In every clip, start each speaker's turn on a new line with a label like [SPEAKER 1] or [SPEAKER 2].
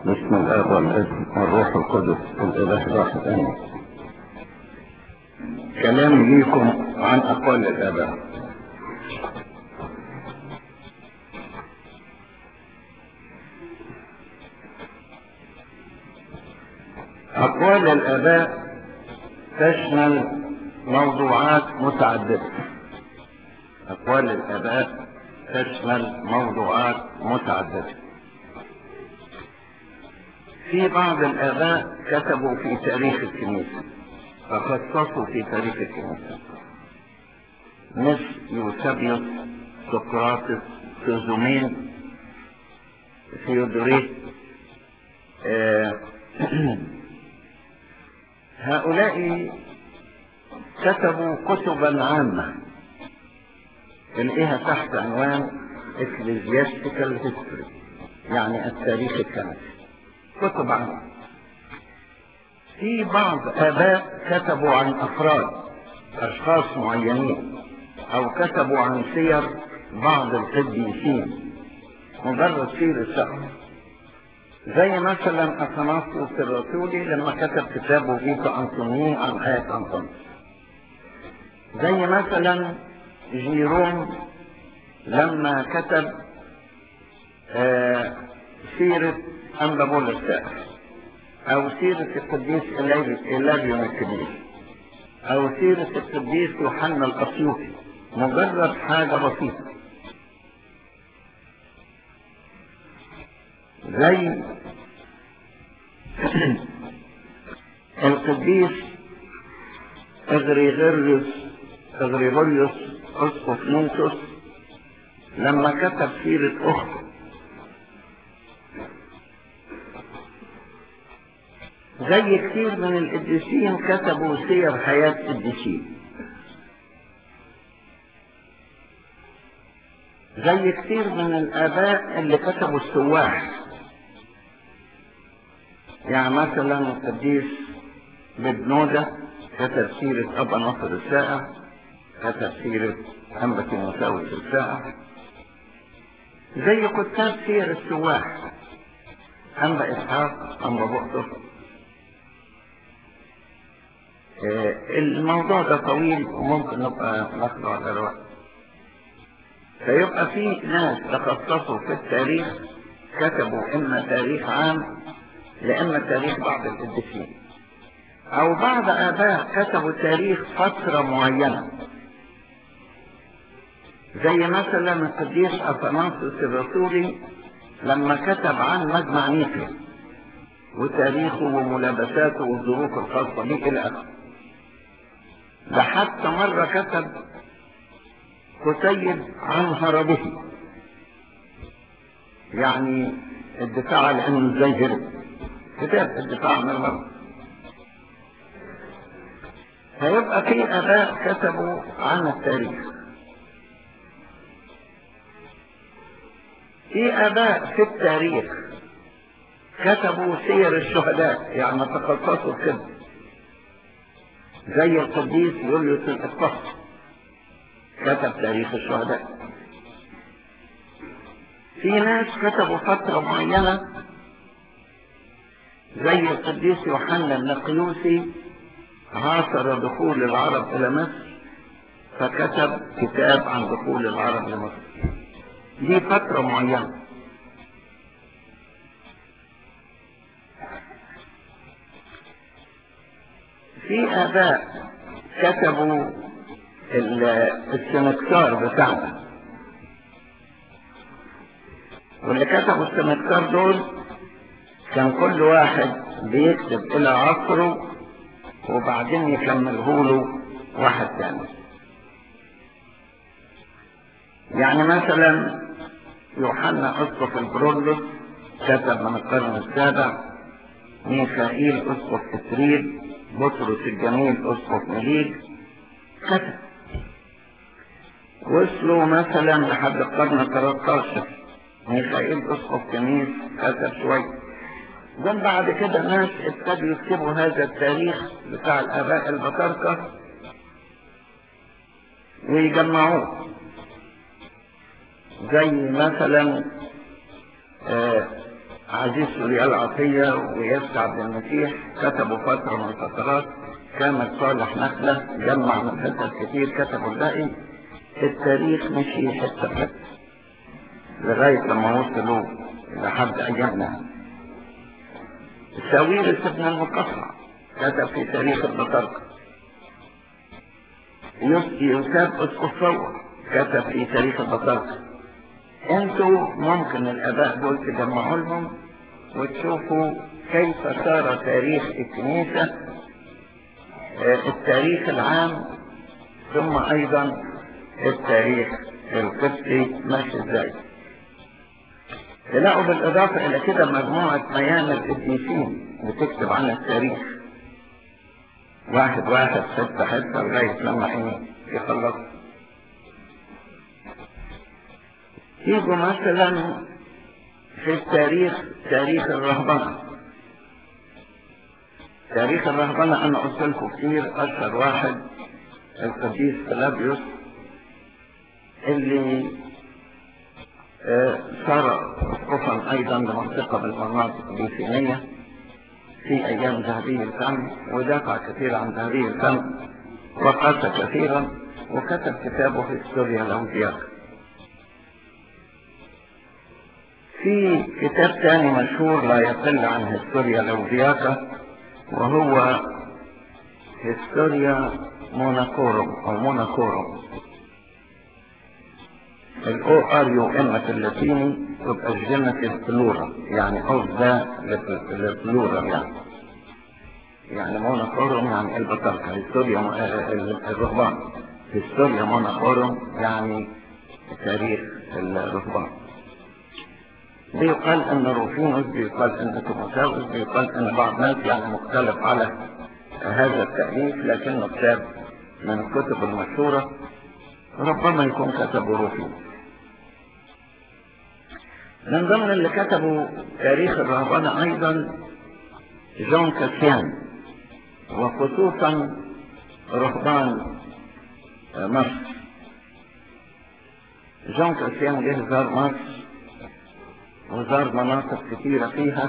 [SPEAKER 1] بسم الاب والابن والروح القدس الاله الواحد امين كلام ليكم عن اقوال الاباء اقوال الاباء تشمل موضوعات متعدده اقوال الاباء تشمل موضوعات متعدده في بعض الآباء كتبوا في تاريخ الكنيسة تخصصوا في تاريخ الكنيسة مثل يوسابيوس سقراطس سوزومين ثيودوريت آه هؤلاء كتبوا كتبا عامة تلاقيها تحت عنوان ecclesiastical history يعني التاريخ الكنسي كتب عنه في بعض آباء كتبوا عن أفراد أشخاص معينين أو كتبوا عن سير بعض القديسين مجرد سير شخص زي مثلا أثناسوس الرسولي لما كتب كتابه فيتو أنطوني عن آية أنطوني زي مثلا جيروم لما كتب آه سيرة أنبا بولس السائر أو سيرة القديس إلاريون الكبير أو سيرة القديس يوحنا الأسيوطي مجرد حاجة بسيطة زي القديس اغريغوريوس اغريغوريوس اسقف نونسوس لما كتب سيرة أخته زي كتير من القديسين كتبوا سير حياة قديسين زي كتير من الآباء اللي كتبوا السواح يعني مثلا القديس ببنودة كتب سيرة أبا نصر السائع كتب سيرة أنبا تيموساوس السائع زي كتاب سير السواح أنبا إسحاق أنبا بؤتر الموضوع ده طويل وممكن نبقى ناخده على الوقت فيبقى في ناس تخصصوا في التاريخ كتبوا اما تاريخ عام لاما تاريخ بعض القديسين او بعض اباء كتبوا تاريخ فترة معينة زي مثلا القديس اثناسوس الرسولي لما كتب عن مجمع نيكيا وتاريخه وملابساته والظروف الخاصة به الى اخره ده حتى مرة كتب كتيب عن هربه يعني الدفاع عن انه ازاي هرب كتاب الدفاع عن الهرب فيبقى في اباء كتبوا عن التاريخ في اباء في التاريخ كتبوا سير الشهداء يعني تخصصوا كده زي القديس يوليوس الاسقف كتب تاريخ الشهداء في ناس كتبوا فترة معينة زي القديس يوحنا النقيوسي عاصر دخول العرب إلى مصر فكتب كتاب عن دخول العرب لمصر دي فترة معينة في آباء كتبوا السنكتار بتاعنا واللي كتبوا السنكتار دول كان كل واحد بيكتب إلى عصره وبعدين يكمله له واحد تاني يعني مثلا يوحنا أسقف البرولوس كتب من القرن السابع ميخائيل أسقف إسريل بطرس الجميل اسقف مليك كتب وصلوا مثلا لحد القرن 13 ميخائيل اسقف كنيس كتب شوية جم بعد كده ناس ابتدوا يكتبوا هذا التاريخ بتاع الآباء البطاركة ويجمعوه زي مثلا آه عزيز سوريال عطية ويسع عبد المسيح كتبوا فترة من الفترات كامل صالح نخلة جمع من حتت كتير كتبوا الباقي التاريخ مشي حتة حتة لغاية لما وصلوا لحد أيامنا ساويرس ابن المقطع كتب في تاريخ البطاركة يوسف اسقف ثور كتب في تاريخ البطاركة انتوا ممكن الاباء دول تجمعوا لهم وتشوفوا كيف صار تاريخ الكنيسة التاريخ العام ثم ايضا التاريخ القبطي ماشي ازاي تلاقوا بالاضافة الى كده مجموعة ميامر القديسين بتكتب عن التاريخ واحد واحد ستة حتة لغاية لما ايه يخلص يجوا مثلا في التاريخ تاريخ الرهبنة تاريخ الرهبنة أنا قلت لكم كتير أشهر واحد القديس فلابيوس اللي آه صار اسقفا أيضا لمنطقة من المناطق البيسينية في أيام ذهبي الفم ودافع كثير عن ذهبي الفم وقاس كثيرا وكتب كتابه في هيستوريا لوزياك في كتاب ثاني مشهور لا يقل عن هيستوريا لوزياكا وهو هيستوريا موناكوروم او موناكوروم الاو ار يو ام في اللاتيني تبقى الجنتيف بلورا يعني قصدة للبلورا يعني يعني موناكوروم يعني البطاركة هيستوريا الرهبان هيستوريا موناكوروم يعني تاريخ الرهبان بيقال ان روفينوس بيقال ان تيموثاوس بيقال ان بعض الناس يعني مختلف على هذا التأليف لكنه كتاب من الكتب المشهورة ربما يكون كتبه روفينوس من ضمن اللي كتبوا تاريخ الرهبنة ايضا جون كاسيان وخصوصا رهبان مصر جون كاسيان جه زار مصر وزار مناطق كثيرة فيها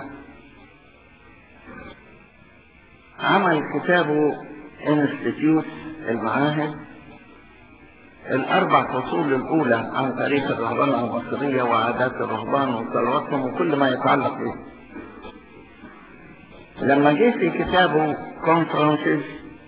[SPEAKER 1] عمل كتابه انستيتيوت المعاهد الأربع فصول الأولى عن تاريخ الرهبنة المصرية وعادات الرهبان وصلواتهم وكل ما يتعلق به لما جه في كتابه كونفرنسز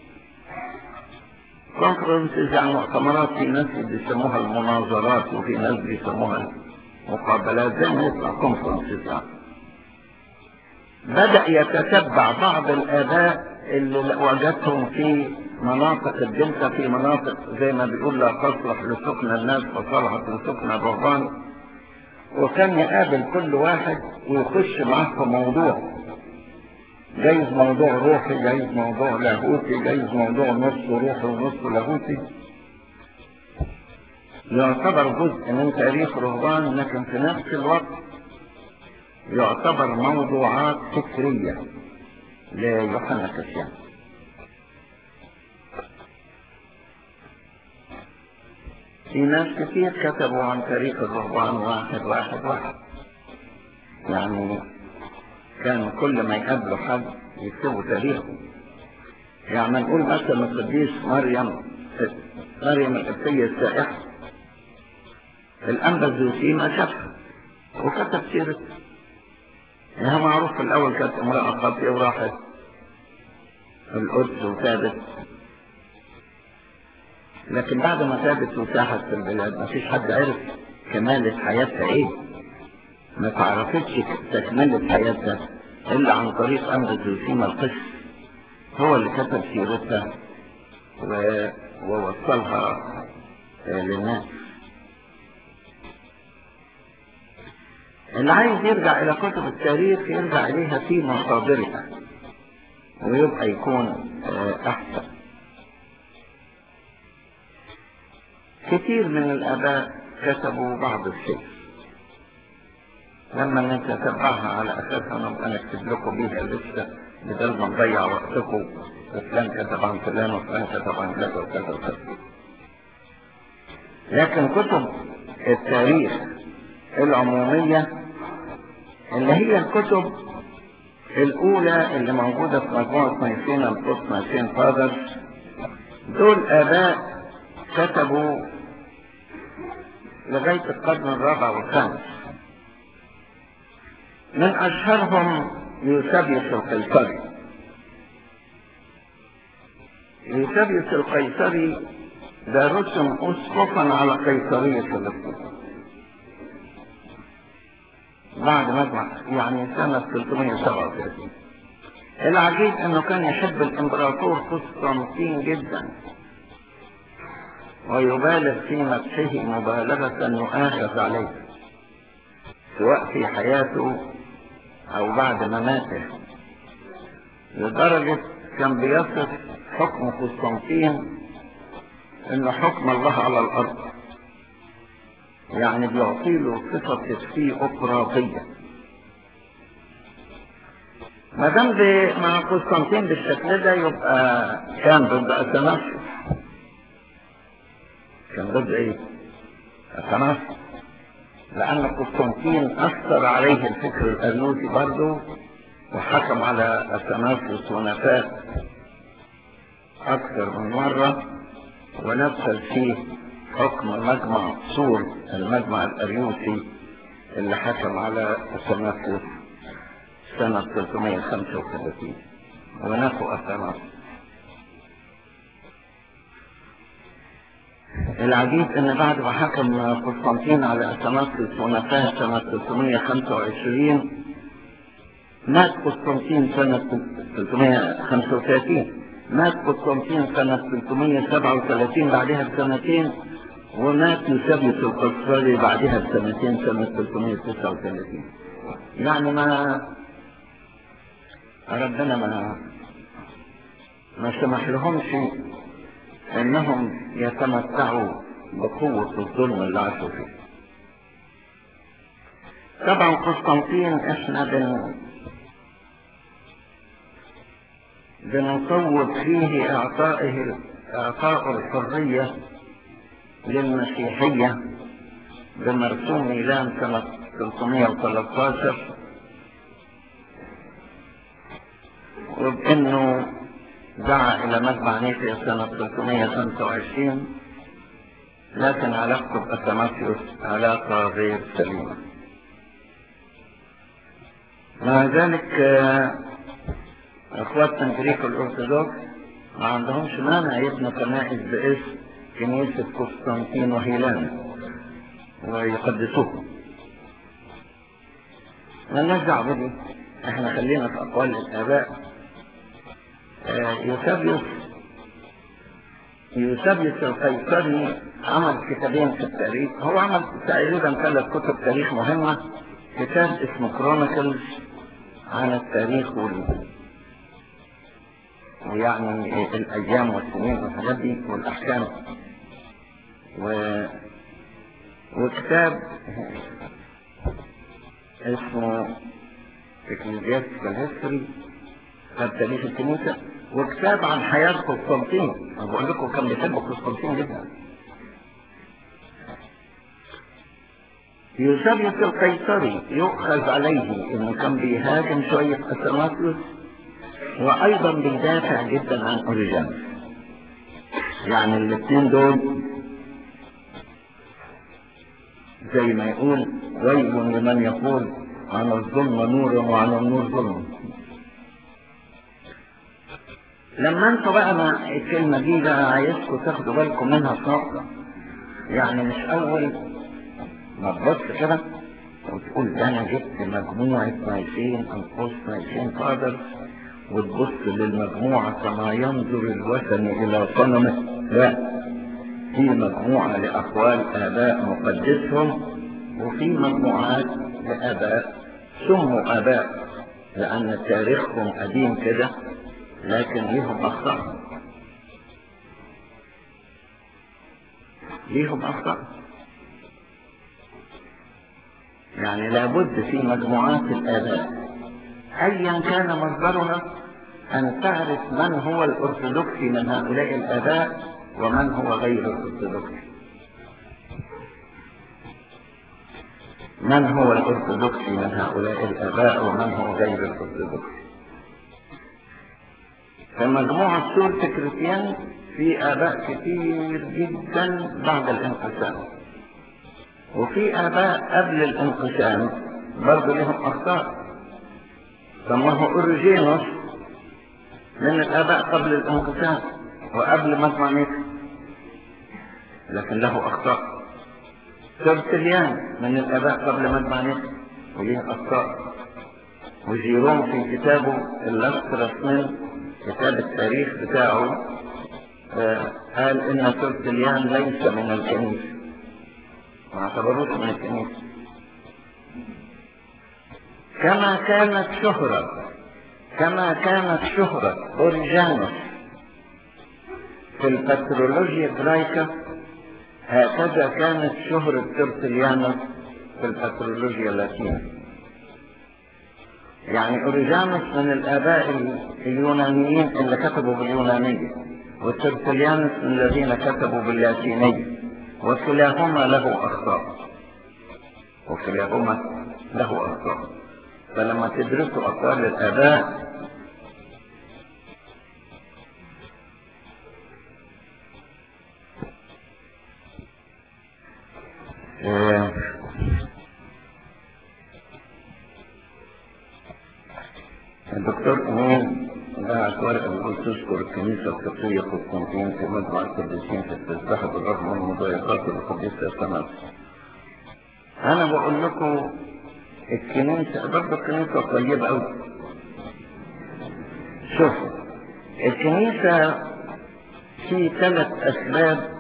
[SPEAKER 1] كونفرنسز يعني مؤتمرات في ناس بيسموها المناظرات وفي ناس بيسموها مقابلات زي ما يطلع كونفرنسز يعني بدأ يتتبع بعض الآباء اللي وجدتهم في مناطق الدلتا في مناطق زي ما بيقول لا تصلح لسكن الناس فصلحت لسكن الرهبان وكان يقابل كل واحد ويخش معاه في موضوع جايز موضوع روحي جايز موضوع لاهوتي جايز موضوع نص روحي ونص لاهوتي يعتبر جزء من تاريخ رهبان لكن في نفس الوقت يعتبر موضوعات فكرية ليوحنا كسيان في ناس كثير كتبوا عن تاريخ الرهبان واحد واحد واحد يعني كان كل ما يقابلوا حد يكتبوا تاريخه يعني نقول مثلا القديس مريم مريم القبطية السائحة الأنبا الزوسي ما شافها وكتب سيرتها انها معروف في الاول كانت امرأة خاطئة وراحت القدس وتابت لكن بعد ما تابت وساحت في البلاد ما فيش حد عرف كمالة حياتها ايه ما تعرفتش تكملة حياتها الا عن طريق امر الزوسيما القس هو اللي كتب سيرتها و... ووصلها للناس اللي عايز يرجع الى كتب التاريخ يرجع اليها في مصادرها ويبقى يكون احسن كثير من الاباء كتبوا بعض الشيء لما نتتبعها على اساسها نبقى نكتب لكم بيها لسه بدل ما نضيع وقتكم وفلان كتب عن فلان وفلان كتب عن كذا وكذا وكذا لكن كتب التاريخ العمومية اللي هي الكتب الأولى اللي موجودة في مجموعة مايسين القدس مايسين فاذرز دول آباء كتبوا لغاية القرن الرابع والخامس من أشهرهم يوسابيوس القيصري يوسابيوس القيصري ده رسم أسقفا على قيصرية فلسطين بعد مجمع يعني سنة 337 العجيب انه كان يحب الامبراطور قسطنطين جدا ويبالغ في مدحه مبالغة يؤاخذ عليه سواء في حياته او بعد مماته لدرجة كان بيصف حكم قسطنطين انه حكم الله على الارض يعني بيعطي له صفة الثيوقراطية ما دام مع قسطنطين بالشكل ده يبقى كان ضد اثناسيوس كان ضد ايه؟ اثناسيوس لان قسطنطين اثر عليه الفكر الاريوسي برضه وحكم على اثناسيوس ونفاه اكثر من مرة ونفذ فيه حكم مجمع صور المجمع الاريوسي اللي حكم على اثناسيوس سنة 335 ونفوا اثناسيوس العجيب ان بعد ما حكم قسطنطين على اثناسيوس ونفاه سنة 325 مات قسطنطين سنة 335 مات قسطنطين سنة 337 بعدها بسنتين ومات يوسابيوس القيصري بعدها بسنتين سنة 339 يعني ما ربنا ما ما سمح لهمش انهم يتمتعوا بقوة الظلم اللي عاشوا فيه طبعا قسطنطين احنا بن بنصوب فيه اعطائه اعطاء الحرية للمسيحية بمرسوم ميلان سنة 313 وبانه دعا الى مجمع نيفيا سنة 325 لكن علاقته باثناسيوس علاقة غير سليمة مع ذلك اخواتنا الجريك الارثوذكس ما عندهمش مانع يبنوا كنائس باسم كنيسة قسطنطين وهيلان ويقدسوه مالناش دعوة بدي احنا خلينا في اقوال الاباء آه يوسابيوس يوسابيوس القيصري عمل كتابين في التاريخ هو عمل تقريبا ثلاث كتب تاريخ مهمة كتاب اسمه كرونيكلز عن التاريخ وال ويعني الايام والسنين والحاجات دي والاحكام و... وكتاب اسمه اكليزياستيكال هيستوري كتاب تاريخ الكنيسة وكتاب عن حياة قسطنطين أنا بقول لكم كان بيحب قسطنطين جدا يوسابيوس القيصري يؤخذ عليه انه كان بيهاجم شوية اثناسيوس وايضا بيدافع جدا عن اوريجانوس يعني الاثنين دول زي ما يقول ويل لمن يقول عن الظلم نور وعن النور ظلم لما انتوا بقى ما الكلمة دي بقى عايزكم تاخدوا بالكم منها في نقطة يعني مش اول ما تبص كده وتقول ده انا جبت مجموعة مايسين انقص مايسين فادر وتبص للمجموعة كما ينظر الوثن الى صنمه لا في مجموعة لأقوال آباء مقدسهم وفي مجموعات لآباء سموا آباء لأن تاريخهم قديم كده لكن ليهم أخطاء ليهم أخطاء يعني لابد في مجموعات الآباء أيا كان مصدرها أن تعرف من هو الأرثوذكسي من هؤلاء الآباء ومن هو غير الأرثوذكسي من هو الأرثوذكسي من هؤلاء الآباء ومن هو غير الأرثوذكسي في مجموعة سورة كريستيان في آباء كتير جدا بعد الانقسام وفي آباء قبل الانقسام برضه لهم أخطاء سماه أوريجينوس من الآباء قبل الانقسام وقبل مجمع ميكا لكن له أخطاء ترتليان من الآباء قبل مجمع ميكا وليه أخطاء وجيروم في كتابه اللاسترس من كتاب التاريخ بتاعه آه قال إن ترتليان ليس من الكنيسة ما اعتبروش من الكنيسة كما كانت شهرة كما كانت شهرة أوريجانوس في البترولوجيا جرايكا هكذا كانت شهرة ترتليانوس في البترولوجيا اللاتينية يعني أوريجانوس من الآباء اليونانيين اللي كتبوا باليونانية وترتليانوس من الذين كتبوا باللاتينية وكلاهما له أخطاء وكلاهما له أخطاء فلما تدرسوا أقوال الآباء الدكتور أمين بعت ورقة بيقول تذكر الكنيسة القبطية قسطنطين في مجمع القديسين في التسبيح بالرغم من مضايقات القديسة السماء. أنا بقول لكم الكنيسة برضه الكنيسة طيبة أوي. شوفوا الكنيسة في ثلاث أسباب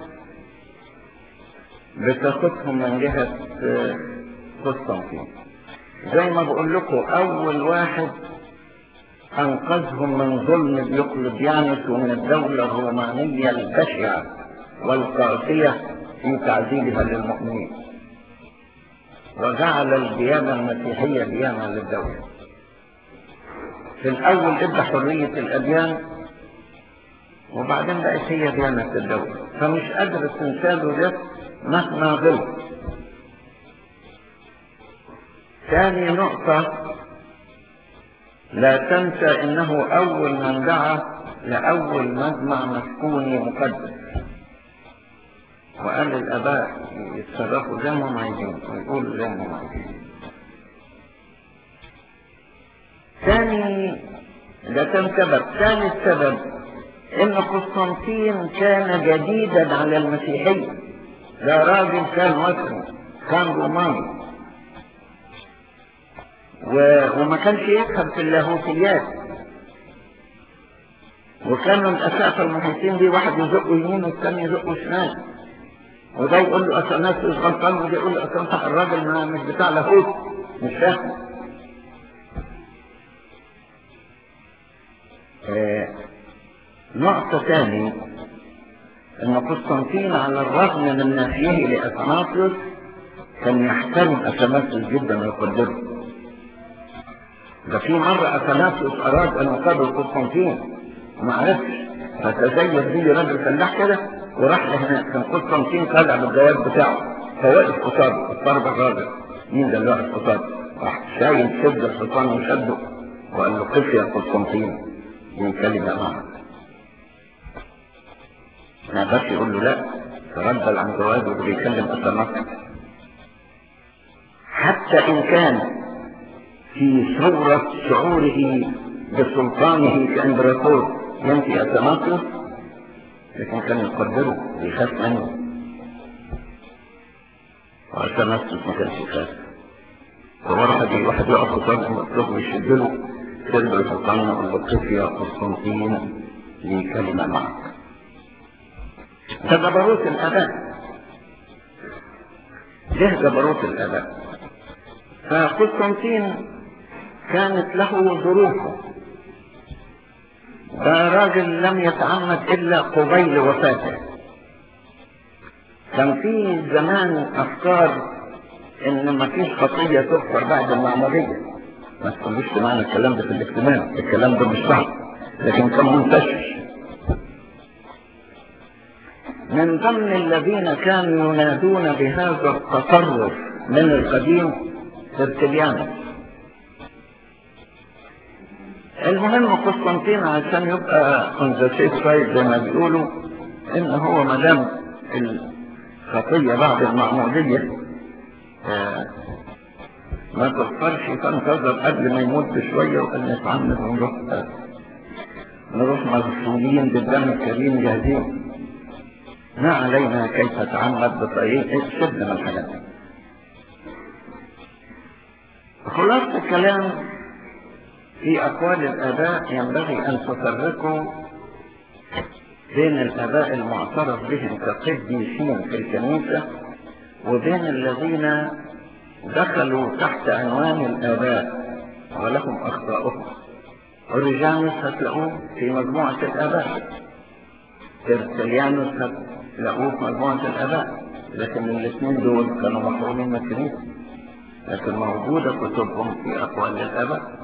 [SPEAKER 1] بتاخدهم من جهة قسطنطين. زي ما بقول لكم أول واحد أنقذهم من ظلم ديوقلطيانوس ومن الدولة الرومانية البشعة والقاسية في تعذيبها للمؤمنين وجعل الديانة المسيحية ديانة للدولة في الأول ادى حرية الأديان وبعدين بقت هي ديانة الدولة فمش قادر تنساله ده مهما غلط ثاني نقطة لا تنسى انه اول من دعا لاول مجمع مسكوني مقدس وقال للاباء يتصرفوا زي ما هم عايزين ويقولوا زي ما هم عايزين ثاني ده كان سبب ثاني السبب ان قسطنطين كان جديدا على المسيحية ده راجل كان مصري كان روماني و... وما كانش يفهم في اللاهوتيات وكانوا الأساس المحيطين دي واحد يزقه يمين والثاني يزقه شمال وده يقول له أثناسيوس غلطان وده يقول له أثناسيوس الراجل ما مش بتاع لاهوت مش فاهم آه نقطة ثانية أن قسطنطين على الرغم من نفيه لأثناسيوس كان يحترم أثناسيوس جدا ويقدره ده في مرة أثناسيوس أراد أن يقابل قسطنطين وما عرفش فتزيد بيه راجل فلاح كده وراح لهناك كان قسطنطين طالع بالجواب بتاعه فوقف قصاده اضطرب الراجل مين ده اللي واقف قصاده؟ راح شايل شد الحصان وشده وقال له قف يا قسطنطين من كلمة معك ما قدرش يقول له لا تردد عن جوابه اللي بيكلم أثناسيوس حتى إن كان في ثورة شعوره بسلطانه كإمبراطور ينفي أثناسيوس لكن كان يقدره ويخاف منه وأثناسيوس ما كانش يخاف وواحد واحد يقف قصاد المطلوب ويشد له سلب الحصان يقول له قف يا قسطنطين لي كلمة معك ده جبروت الآباء ده جبروت الآباء فقسطنطين كانت له ظروفه ده راجل لم يتعمد إلا قبيل وفاته كان في زمان أفكار إن ما فيش خطية تغفر بعد المعمودية ما تقولوش معنى الكلام ده في الاجتماع الكلام ده مش صح لكن كان منتشر من ضمن الذين كانوا ينادون بهذا التصرف من القديم ترتليانوس المهم قسطنطين عشان يبقى on the safe side زي ما بيقولوا ان هو مدام الخطية بعد المعمودية آه ما تغفرش فانتظر قبل ما يموت بشوية وقال نتعمد ونروح آه نروح مغسولين بالدم الكريم جاهزين ما علينا كيف تعمد بطريقة سيبنا من الحاجات دي خلاصة الكلام في أقوال الآباء ينبغي أن تفرقوا بين الآباء المعترف بهم كقديسين في الكنيسة وبين الذين دخلوا تحت عنوان الآباء ولهم أخطاؤهم أوريجانوس هتلاقوه في مجموعة الآباء ترتليانوس هتلاقوه في مجموعة الآباء لكن الاثنين دول كانوا محرومين من الكنيسة لكن موجودة كتبهم في أقوال الآباء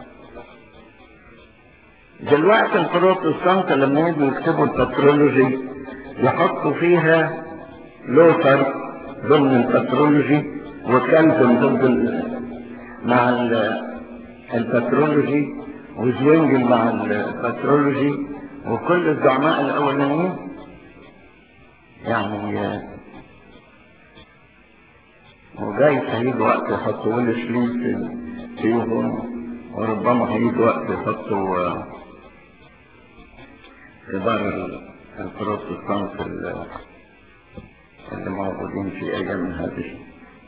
[SPEAKER 1] دلوقتي البروتستانت لما يجوا يكتبوا البترولوجي يحطوا فيها لوثر ضمن البترولوجي وكالفن ضد ال... مع ال... البترولوجي وزوينجل مع البترولوجي وكل الزعماء الاولانيين يعني وجاي هيجي وقت يحطوا ويل سليب فيهم وربما هيجي وقت يحطوا كبار البروتستانت اللي موجودين في ايام هذه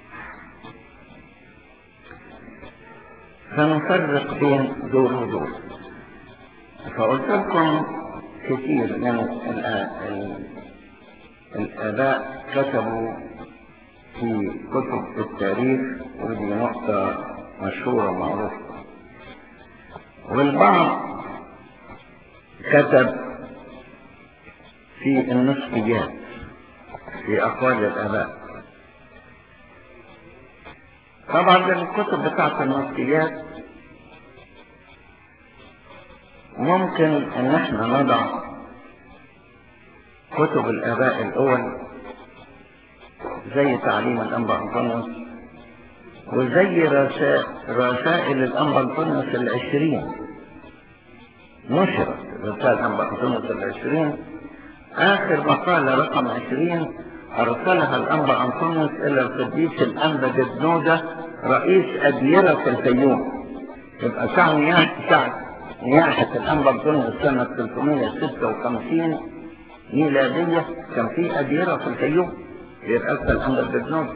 [SPEAKER 1] فنفرق بين دول ودول فقلت لكم كثير من الآباء كتبوا في كتب التاريخ ودي نقطة مشهورة معروفة والبعض كتب في النسبيات في أقوال الآباء طبعا الكتب بتاعت النسبيات ممكن ان احنا نضع كتب الآباء الأول زي تعليم الأنبا أنطونيوس وزي رسائل, رسائل الأنبا أنطونيوس العشرين نشرت رسائل الأنبا أنطونيوس العشرين آخر مقالة رقم عشرين أرسلها الأنبا أنطونيوس إلى القديس الأنبا جدنودة رئيس أديرة في الفيوم يبقى ساعة نياحة ساعة نياحة الأنبا أنطونيوس سنة 356 ميلادية كان في أديرة في الفيوم يرأسها الأنبا جدنودة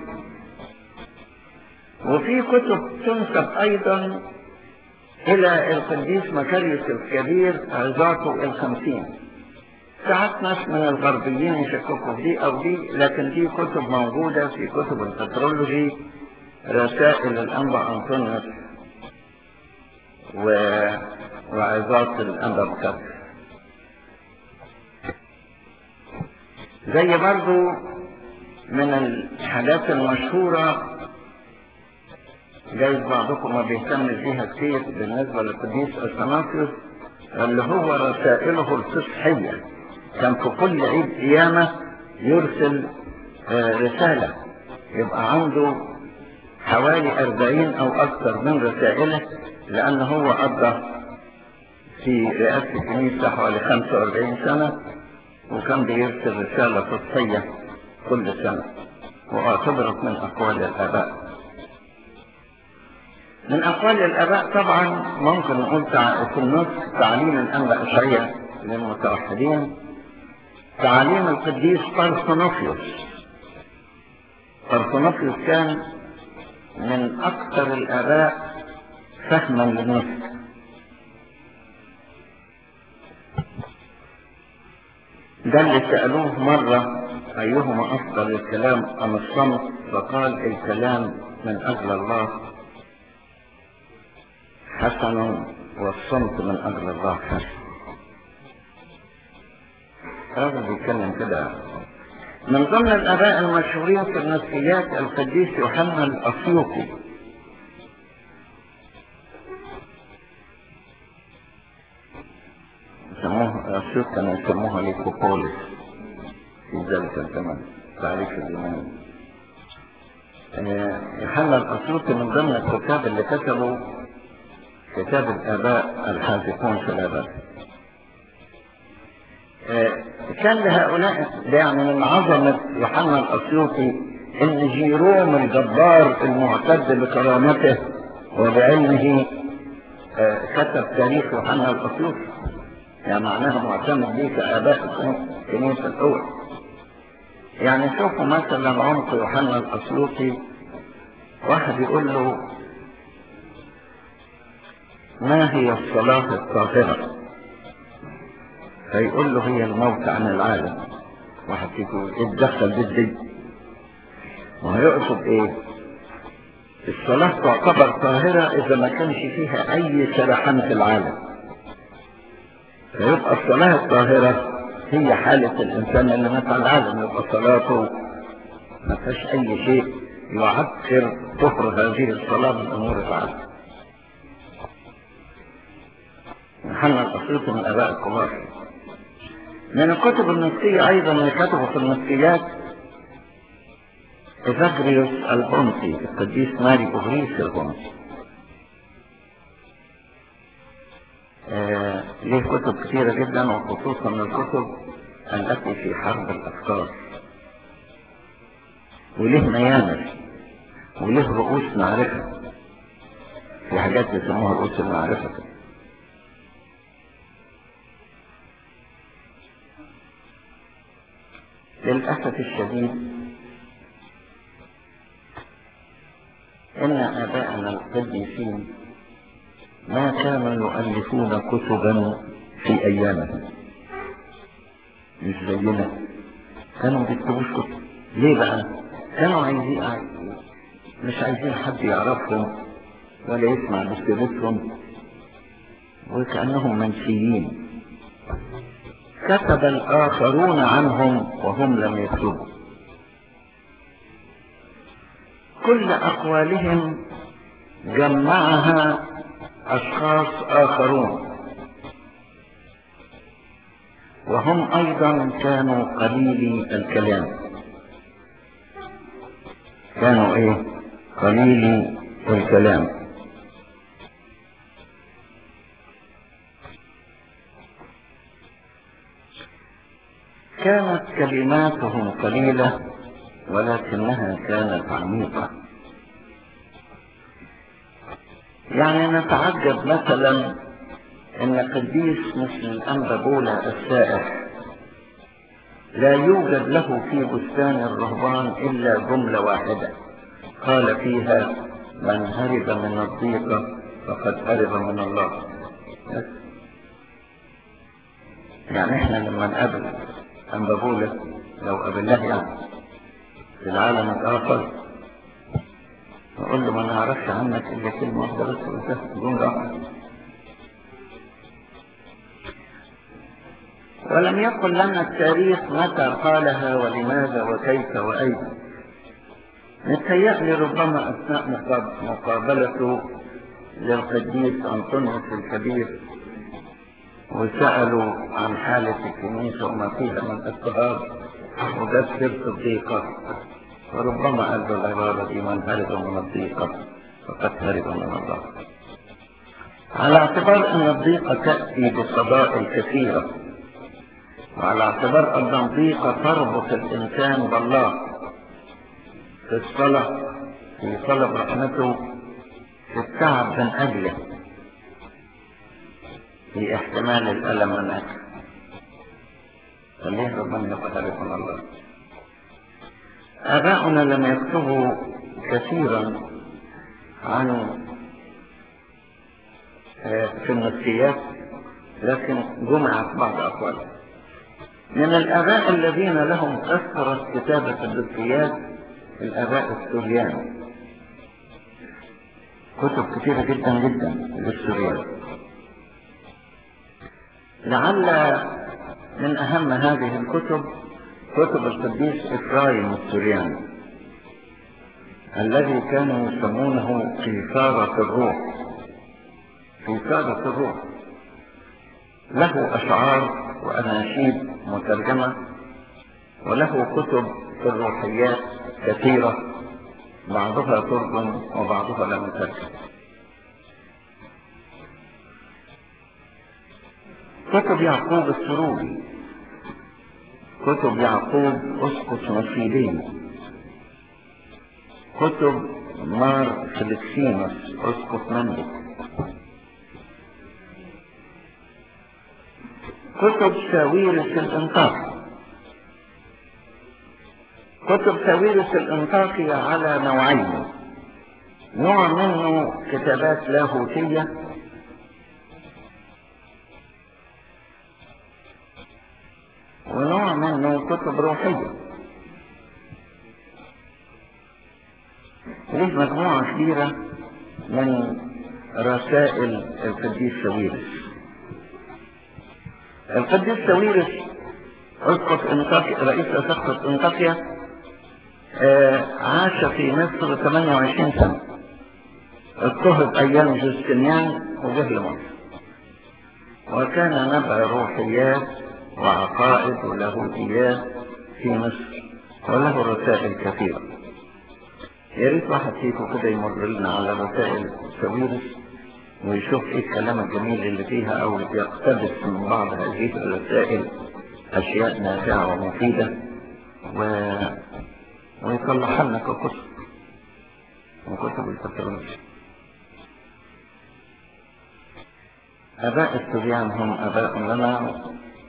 [SPEAKER 1] وفي كتب تنسب أيضا إلى القديس مكاريوس الكبير عظاته الخمسين ساعات ناس من الغربيين يشككوا في دي أو دي لكن دي كتب موجودة في كتب البترولوجي رسائل الأنبا أنطونيوس و... وعظات الأنبا مكاريوس زي برضو من الحاجات المشهورة جايز بعضكم ما بيهتمش بيها كتير بالنسبة للقديس أثناسيوس اللي هو رسائله الفصحية كان في كل عيد قيامة يرسل رسالة يبقى عنده حوالي أربعين أو أكثر من رسائله لأن هو قضى في رئاسة الكنيسة حوالي 45 سنة وكان بيرسل رسالة فصحية كل سنة واعتبرت من أقوال الآباء من أقوال الآباء طبعا ممكن نقول في النص تعليم الأنبا إشعياء للمتوحدين تعاليم القديس طرخنوفيوس طرخنوفيوس كان من أكثر الآباء فهما للنص ده اللي سألوه مرة أيهما أفضل الكلام أم الصمت فقال الكلام من أجل الله حسن والصمت من أجل الله حسن هذا بيتكلم كده من ضمن الآباء المشهورين في النسيات القديس يوحنا الأسيوطي يسموه أسيوط كانوا يسموها ليكوبوليس في ذلك الزمن تعريف اليوناني يوحنا الأسيوطي من ضمن الكتاب اللي كتبوا كتاب الآباء الحاذقون في الآباء كان لهؤلاء يعني من عظمة يوحنا الأسيوطي إن جيروم الجبار المعتد بكرامته وبعلمه كتب تاريخ يوحنا الأسيوطي يعني معناها معتمد به كآباء الكنيسة الأول يعني شوفوا مثلا عمق يوحنا الأسيوطي واحد يقول له ما هي الصلاة الطاهرة فيقول له هي الموت عن العالم واحد يقول اتدخل بالدي وهيقصد ايه الصلاة تعتبر طاهرة اذا ما كانش فيها اي سرحان في العالم فيبقى الصلاة الطاهرة هي حالة الانسان اللي مات على العالم يبقى صلاته ما فيهاش اي شيء يعكر طهر هذه الصلاة من امور العالم محمد الأسيوط من الآباء الكبار من الكتب النسية أيضا اللي كتبوا في النسيات إفاجريوس البونسي القديس ماري أغريس البونسي آه ليه كتب كثيرة جدا وخصوصا الكتب التي في حرب الأفكار وليه ميامر وليه رؤوس معرفة في حاجات يسموها رؤوس المعرفة كده للأسف الشديد إن آباءنا القديسين ما كانوا يؤلفون كتبا في أيامهم مش زينا كانوا ما بيكتبوش كتب ليه بقى؟ كانوا عايزين مش عايزين حد يعرفهم ولا يسمع بسيرتهم وكأنهم منسيين كتب الآخرون عنهم وهم لم يكتبوا كل أقوالهم جمعها أشخاص آخرون وهم أيضا كانوا قليلي الكلام كانوا إيه قليلي الكلام كانت كلماتهم قليلة ولكنها كانت عميقة يعني نتعجب مثلا ان قديس مثل الانبا بولا السائح لا يوجد له في بستان الرهبان الا جملة واحدة قال فيها من هرب من الضيقة فقد هرب من الله يعني احنا لما نقابل أنبا بولا لو قابلناه يعني في العالم الآخر نقول له ما نعرفش عنك إلا كلمة واحدة بس وانتهت جملة واحدة ولم يقل لنا التاريخ متى قالها ولماذا وكيف وأين نتهيألي ربما أثناء مقابلته للقديس أنطونيوس الكبير وسألوا عن حالة الكنيسة وما فيها من اضطهاد وجد سيرة الضيقة وربما قال له العبارة دي من هرب من الضيقة فقد هرب من الله على اعتبار أن الضيقة تأتي بفضائل كثيرة وعلى اعتبار أن الضيقة تربط الإنسان بالله في الصلاة في طلب رحمته في التعب من أجله في احتمال الألم من أجله فليه ربنا يقترب من الله آباؤنا لم يكتبوا كثيرا عن في النفسيات لكن جمعت بعض أقوالهم من الآباء الذين لهم كثرة كتابة النفسيات الآباء السوريان كتب كثيرة جدا جدا للسوريان لعل من أهم هذه الكتب كتب القديس إفرايم السورياني الذي كانوا يسمونه قيثارة الروح قيثارة الروح له أشعار وأناشيد مترجمة وله كتب في الروحيات كثيرة بعضها ترجم وبعضها لم ترجم كتب يعقوب السروري كتب يعقوب اسقط نصيبين كتب مار فلكسينوس اسقط مندك كتب ساويرس الانطاقي كتب ساويرس الانطاقي على نوعين نوع منه كتابات لاهوتيه ونوع منه كتب روحية ليه مجموعة كبيرة من رسائل القديس سويرس القديس سويرس اسقط انطاكيا رئيس اسقط انطاكيا آه عاش في مصر 28 سنة اضطهد ايام جوستنيان وجه لمصر وكان نبع روحيات وعقائد ولاهوتيات في مصر وله رسائل كثيرة يا ريت واحد فيكم كده يمر لنا على رسائل سويرس ويشوف ايه الكلام الجميل اللي فيها او يقتبس من بعض هذه الرسائل اشياء نافعة ومفيدة و... ويطلعها لنا ككتب وكتب الكترونية اباء السوريان هم اباء لنا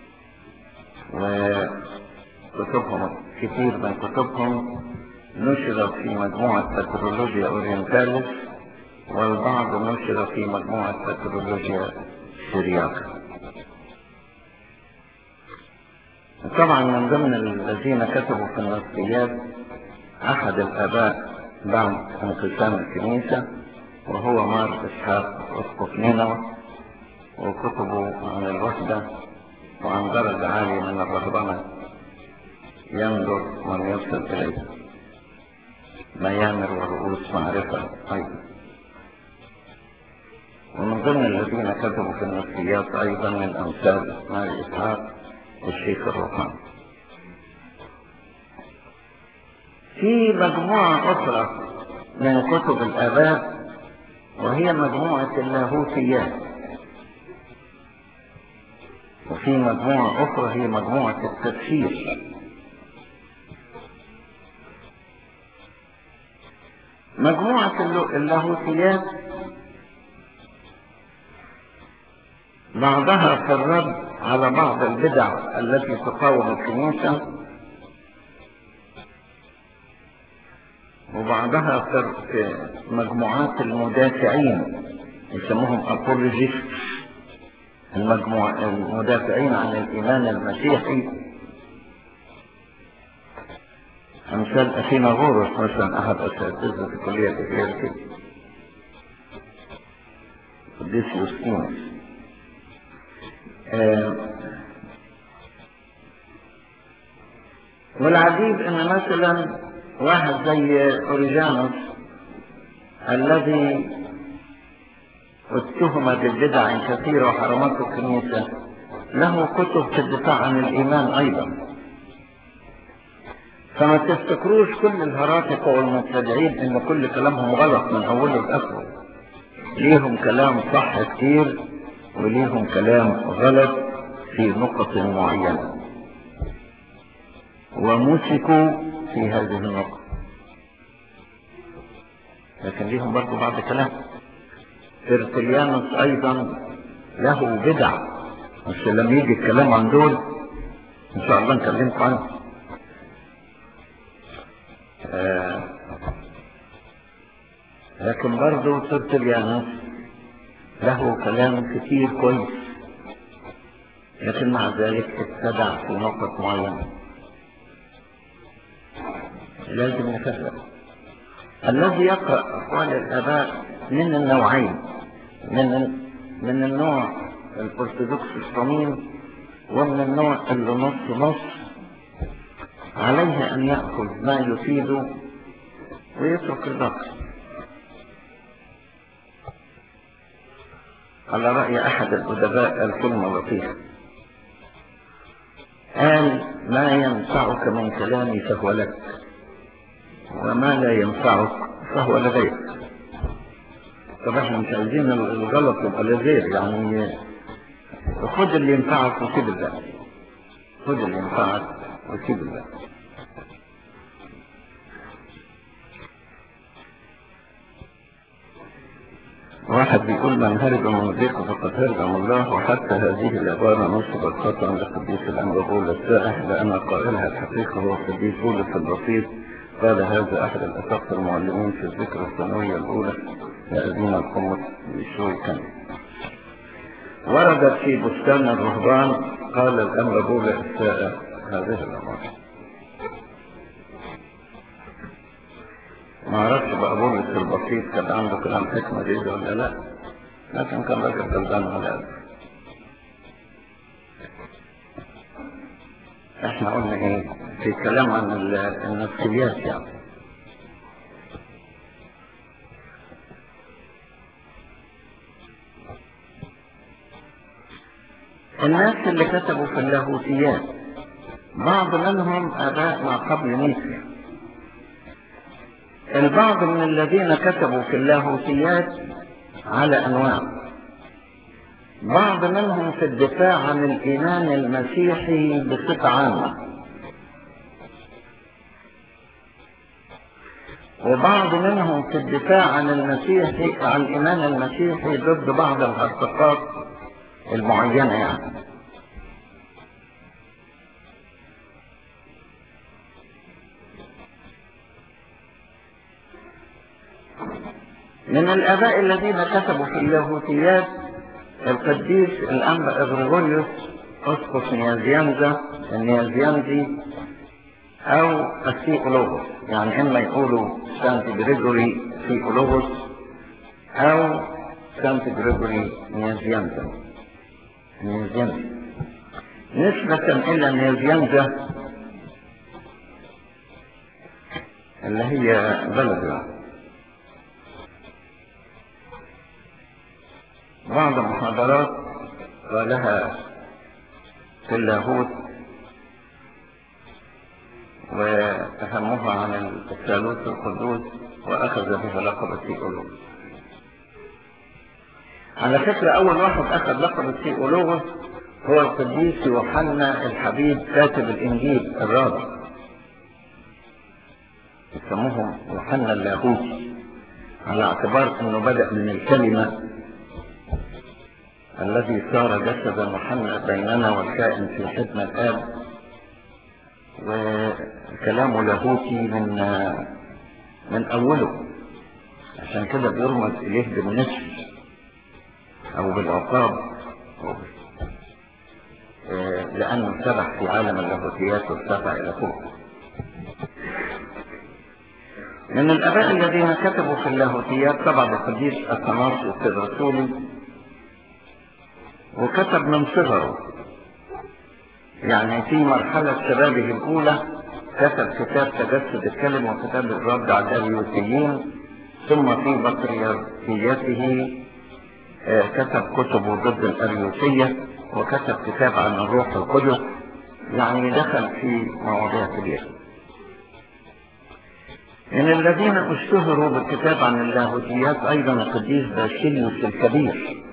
[SPEAKER 1] وكتبهم كثير من كتبهم نشرت في مجموعة بترولوجيا اورينتاليس والبعض نشر في مجموعة بترولوجيا سيرياكا طبعا من ضمن الذين كتبوا في النصيات احد الاباء بعد انقسام الكنيسة وهو مار اسحاق اسقف نينوى وكتبوا عن الوحدة وعن درجة عالية من الرهبنة ينظر من يصل إليه ميامر ورؤوس معرفة أيضا ومن ضمن الذين كتبوا في النفسيات أيضا من أمثال إسماعيل إسحاق والشيخ الروحاني في مجموعة أخرى من كتب الآباء وهي مجموعة اللاهوتيات وفي مجموعة أخرى هي مجموعة التفسير مجموعة اللاهوتيات بعضها في الرد على بعض البدع التي تقاوم الكنيسة وبعضها في مجموعات المدافعين يسموهم أبولوجيست المجموع المدافعين عن الإيمان المسيحي أمثال أخينا غورس مثلا أحد أساتذة في كلية الإكليريكية قديس يوستينوس آه والعجيب ان مثلا واحد زي اوريجانوس الذي اتهم بالبدع كثيرة وحرمته الكنيسة له كتب في الدفاع عن الإيمان أيضا فما تفتكروش كل الهراتق والمبتدعين ان كل كلامهم غلط من اوله لاخره ليهم كلام صح كتير وليهم كلام غلط في نقط معينة ومسكوا في هذه النقط لكن ليهم برضو بعض كلام ترتليانوس ايضا له بدع بس لما يجي الكلام عن دول ان شاء الله نكلمكم عنه آه لكن برضو ترتليانوس له كلام كتير كويس لكن مع ذلك ابتدع في نقط معينة لازم نفرق الذي يقرأ أقوال الآباء من النوعين من من النوع الأرثوذكس الصميم ومن النوع اللي نص نص عليه أن يأخذ ما يفيده ويترك الباقي على رأي أحد الأدباء الكلمة لطيفة قال ما ينفعك من كلامي فهو لك وما لا ينفعك فهو لغيرك طب احنا مش عايزين الغلط يبقى لغير يعني خد اللي ينفعك وسيب الله خد اللي ينفعك وسيب الله واحد بيقول من هرب من الضيق فقد هرب من الله وحتى هذه العبارة نصبت خطأ لقديس الأمر بول السائح لأن قائلها الحقيقة هو قديس بولس البسيط قال هذا أحد الأساقفة المعلمين في الذكرى الثانوية الأولى لأذين القمة بشوي كان وردت في بستان الرهبان قال الأمر بول السائح هذه العبارة ما اعرفش بقى بولس البسيط كان عنده كلام حكمة دي ولا لا لكن كان راجل غلبان على قلبه احنا قلنا ايه في كلام عن النفسيات يعني الناس اللي كتبوا في اللاهوتيات بعض منهم اباء ما قبل نيسيا البعض من الذين كتبوا في اللاهوتيات على انواع بعض منهم في الدفاع عن الايمان المسيحي بصفه عامه وبعض منهم في الدفاع عن المسيحي عن الايمان المسيحي ضد بعض الهرطقات المعينه يعني من الآباء الذين كتبوا في اللاهوتيات القديس الأنبا إغريغوريوس أسقف نيازيانزا النيازيانزي أو الثيولوغوس يعني إما يقولوا سانت جريجوري ثيولوغوس أو سانت جريجوري نيازيانزا نيازيانزا نسبة إلى نيازيانزا اللي هي بلد بعض المحاضرات قالها في اللاهوت وأهمها عن الثالوث القدوس وأخذ بها لقب الثيولوغوس على فكرة أول واحد أخذ لقب الثيولوغوس هو القديس يوحنا الحبيب كاتب الإنجيل الرابع يسموهم يوحنا اللاهوتي على اعتبار أنه بدأ من الكلمة الذي صار جسدا محمد بيننا والكائن في حضن الآب وكلامه لاهوتي من من أوله عشان كده بيرمز إليه بالنسب أو بالعقاب لأنه سبح في عالم اللاهوتيات وارتفع إلى فوق من الآباء الذين كتبوا في اللاهوتيات طبعا القديس التناصر الرسولي وكتب من صغره يعني في مرحلة شبابه الأولى كتب كتاب تجسد الكلمة وكتاب الرد على الأريوسيين ثم في بطريركيته كتب كتبه ضد الأريوسية وكتب كتاب عن الروح القدس يعني دخل في مواضيع كبيرة من الذين اشتهروا بالكتاب عن اللاهوتيات أيضا القديس باشيليوس الكبير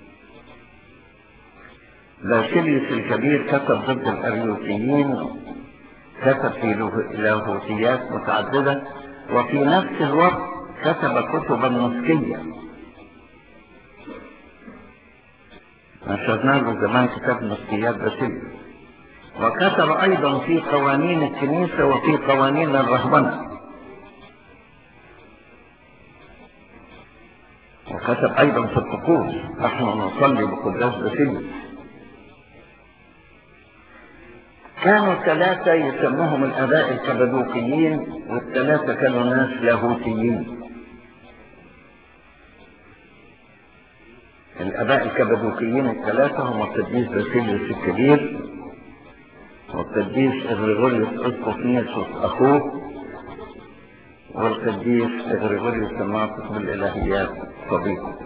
[SPEAKER 1] باشيليوس الكبير كتب ضد الأريوسيين كتب في لاهوتيات متعددة وفي نفس الوقت كتب كتبا نسكية نشرنا له زمان كتاب نسكيات باشيليوس وكتب أيضا في قوانين الكنيسة وفي قوانين الرهبنة وكتب أيضا في الطقوس نحن نصلي بقداس باسيليوس كانوا ثلاثة يسموهم الآباء الكبدوكيين والثلاثة كانوا ناس لاهوتيين الآباء الكبدوكيين الثلاثة هم القديس باسيليوس الكبير والقديس إغريغوريوس أسقف نيسوس أخوه والقديس إغريغوريوس الناطق بالإلهيات صديقه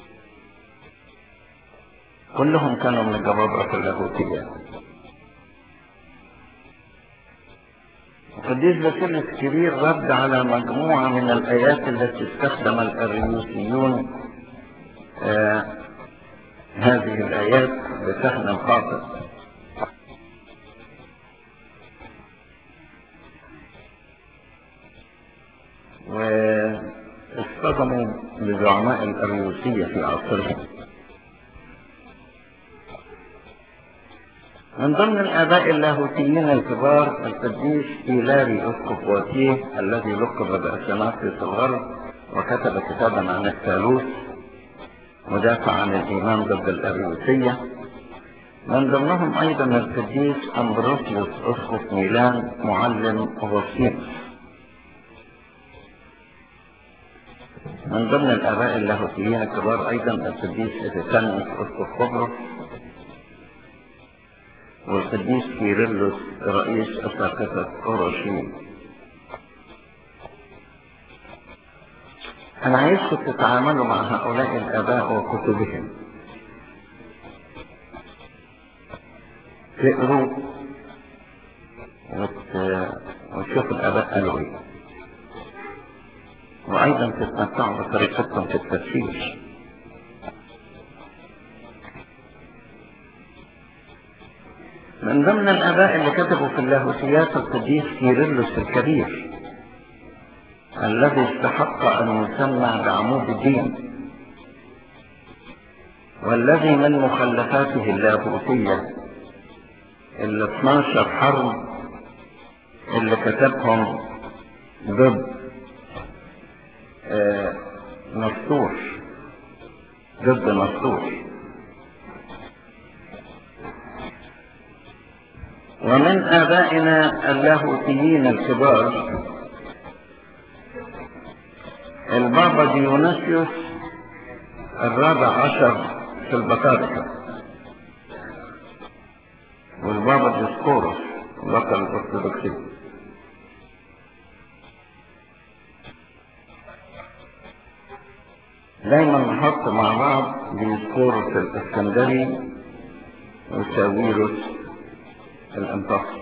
[SPEAKER 1] كلهم كانوا من الجبابرة اللاهوتية القديس باسيلس الكبير رد على مجموعة من الآيات التي استخدم الأريوسيون آه هذه الآيات بفهم خاطئ واصطدموا بزعماء الأريوسية في عصرهم من ضمن الآباء اللاهوتيين الكبار القديس إيلاري أسقف واتيه الذي لقب بأثناطيس الغرب وكتب كتابا عن الثالوث ودافع عن الإيمان ضد الأريوسية من ضمنهم أيضا القديس أمبروسيوس أسقف ميلان معلم أغسطينوس من ضمن الآباء اللاهوتيين الكبار أيضا القديس إتسانوس أسقف قبرص والقديس كيرلس رئيس أساقفة أوروشيم أنا عايزكم تتعاملوا مع هؤلاء الآباء وكتبهم تقروا وت... وتشوفوا الآباء قالوا إيه وأيضا تتمتعوا بطريقتهم في التفسير من ضمن الآباء اللي كتبوا في اللاهوتيات القديس كيرلس الكبير الذي استحق أن يسمى بعمود الدين والذي من مخلفاته اللاهوتية ال 12 حرب اللي كتبهم ضد آه نسطور ضد نسطور ومن آبائنا اللاهوتيين الكبار البابا ديوناسيوس الرابع عشر في البطاركة والبابا ديسكوروس بطل الأرثوذكسي دايما نحط مع بعض ديسكوروس الاسكندري وساويروس الانطاكي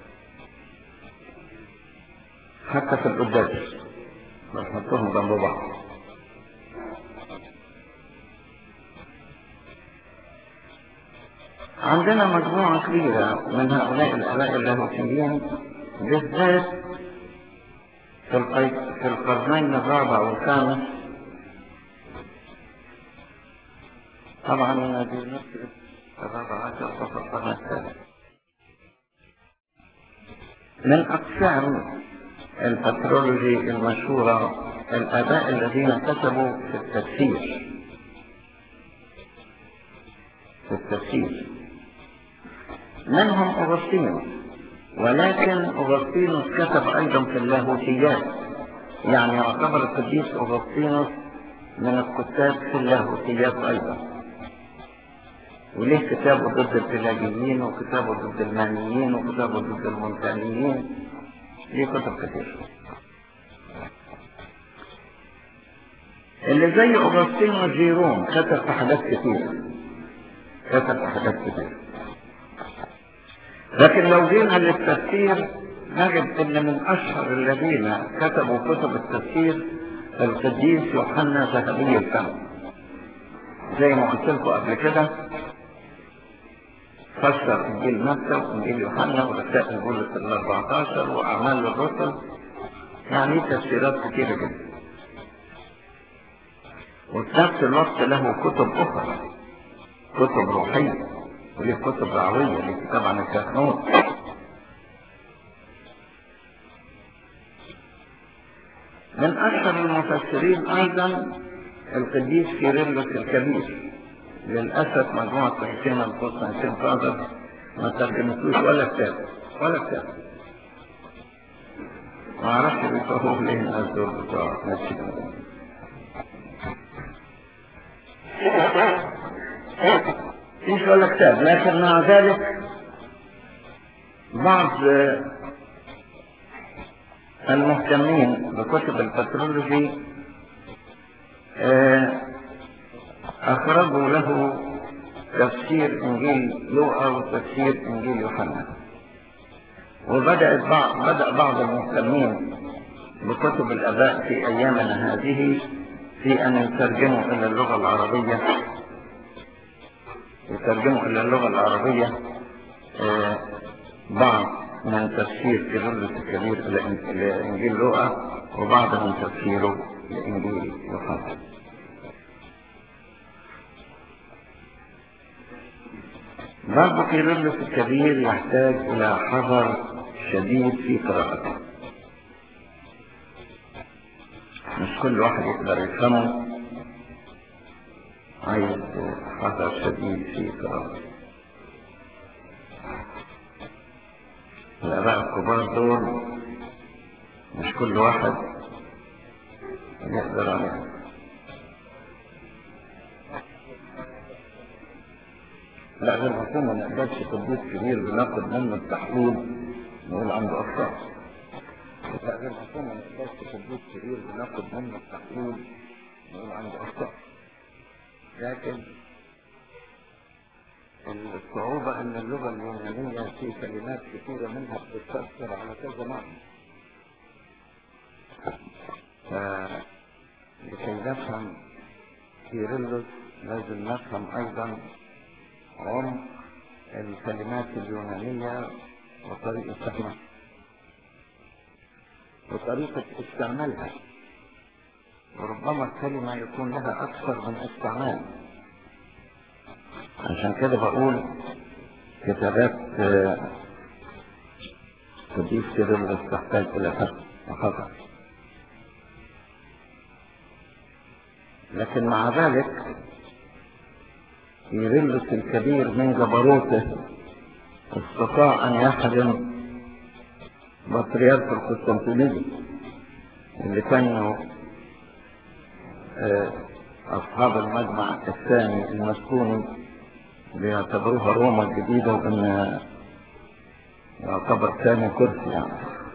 [SPEAKER 1] حتى في القداس بنحطهم جنب بعض عندنا مجموعة كبيرة من هؤلاء الآباء اللاهوتيين بالذات في, القي... في القرنين الرابع والخامس طبعا دي نفس الرابع عشر صفر القرن الثالث من أقسام البترولوجي المشهورة الآباء الذين كتبوا في التفسير في التفسير منهم أغسطينوس ولكن أغسطينوس كتب أيضا في اللاهوتيات يعني يعتبر القديس أغسطينوس من الكتاب في اللاهوتيات أيضا وليه كتابه ضد البلاجيين وكتابه ضد المانيين وكتابه ضد المونتانيين ليه كتب كتير اللي زي أغسطينوس جيروم كتب في حاجات كتير كتب في حاجات كتير لكن لو جينا للتفسير نجد ان من اشهر الذين كتبوا كتب التفسير القديس يوحنا ذهبي الفم زي ما قلت لكم قبل كده فسر انجيل متى وانجيل يوحنا ورسائل بولس ال 14 واعمال الرسل يعني تفسيرات كتيره جدا وفي نفس الوقت له كتب اخرى كتب روحيه وليه كتب دعوية ليه كتاب عن الكهنوت من أشهر المفسرين أيضا القديس كيرلس الكبير للأسف مجموعة تحسين القسطنطين فاضل ما ترجمتوش ولا كتاب ولا كتاب ما اعرفش بيصوروه ليه الناس دول بتوع نفسي مش ولا كتاب لكن مع ذلك بعض المهتمين بكتب البترولوجي أخرجوا له تفسير إنجيل لوقا وتفسير إنجيل يوحنا وبدأت بعض بدأ بعض المهتمين بكتب الآباء في أيامنا هذه في أن يترجموا إلى اللغة العربية يترجموا إلى اللغة العربية آه، بعض من تفسير كيرلس الكبير إلى إنجيل لوقا وبعض من تفسيره لإنجيل يوحنا برضه كيرلس الكبير يحتاج إلى حذر شديد في قراءته مش كل واحد يقدر يفهمه عايز حذر شديد في قراءته الآباء الكبار دول مش كل واحد يقدر عليه لا غير مفهوم ما نقدرش قدوس كبير بناخد منه التحليل نقول عنده أخطاء لا غير مفهوم ما نقدرش قدوس كبير بناخد منه التحليل نقول عنده أخطاء لكن الصعوبة أن اللغة اليونانية في كلمات كثيرة منها بتتفسر على كذا معنى فلكي نفهم كيرلس لازم نفهم أيضا عمق الكلمات اليونانية وطريقة فهمها وطريقة استعمالها وربما الكلمة يكون لها أكثر من استعمال عشان كده بقول كتابات قديس كيرلس تحتاج إلى فهم وخطأ لكن مع ذلك كيرلس الكبير من جبروته استطاع أن يحرم بطريرك القسطنطينية اللي كانوا أصحاب المجمع الثاني المسكوني بيعتبروها روما الجديدة وإن يعتبر ثاني كرسي يعني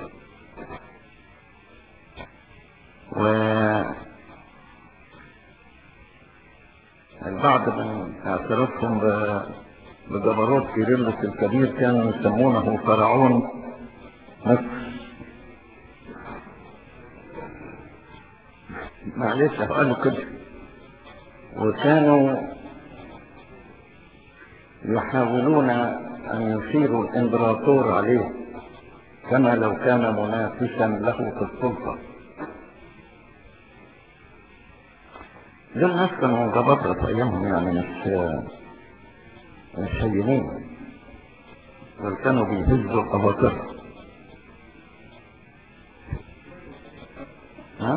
[SPEAKER 1] و البعض من اعترافهم بجبروت كيرلس الكبير كانوا يسمونه فرعون مصر معلش قالوا كده وكانوا يحاولون أن يثيروا الإمبراطور عليه كما لو كان منافسا له في السلطة دول ناس كانوا جبابرة في أيامهم يعني مش مش هينين بل كانوا بيهزوا الأباطرة ها؟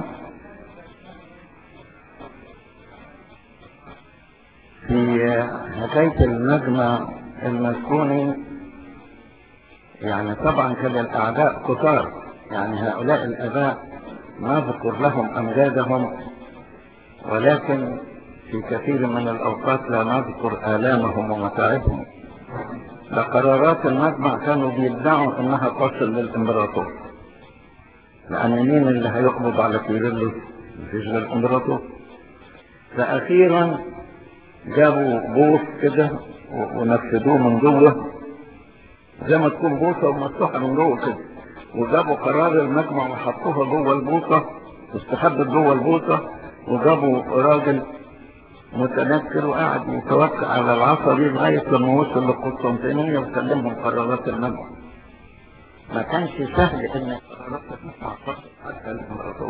[SPEAKER 1] في حكاية المجمع المسكوني يعني طبعا كان الأعداء كتار يعني هؤلاء الآباء نذكر لهم أمجادهم ولكن في كثير من الأوقات لا نذكر آلامهم ومتاعبهم فقرارات المجمع كانوا بيدعوا انها تصل للامبراطور لان مين اللي هيقبض على كيرلس مفيش غير الامبراطور فاخيرا جابوا بوص كده ونفذوه من جوه زي ما تكون بوصه ومفتوحه من جوه كده وجابوا قرار المجمع وحطوها جوه البوصه واستخبت جوه البوصه وجابوا راجل متنكر وقاعد يتوكل على العصا دي لغايه لما وصل للقسطنطينيه وسلمهم قرارات المجمع. ما كانش سهل ان القرارات تطلع حتى الامبراطور.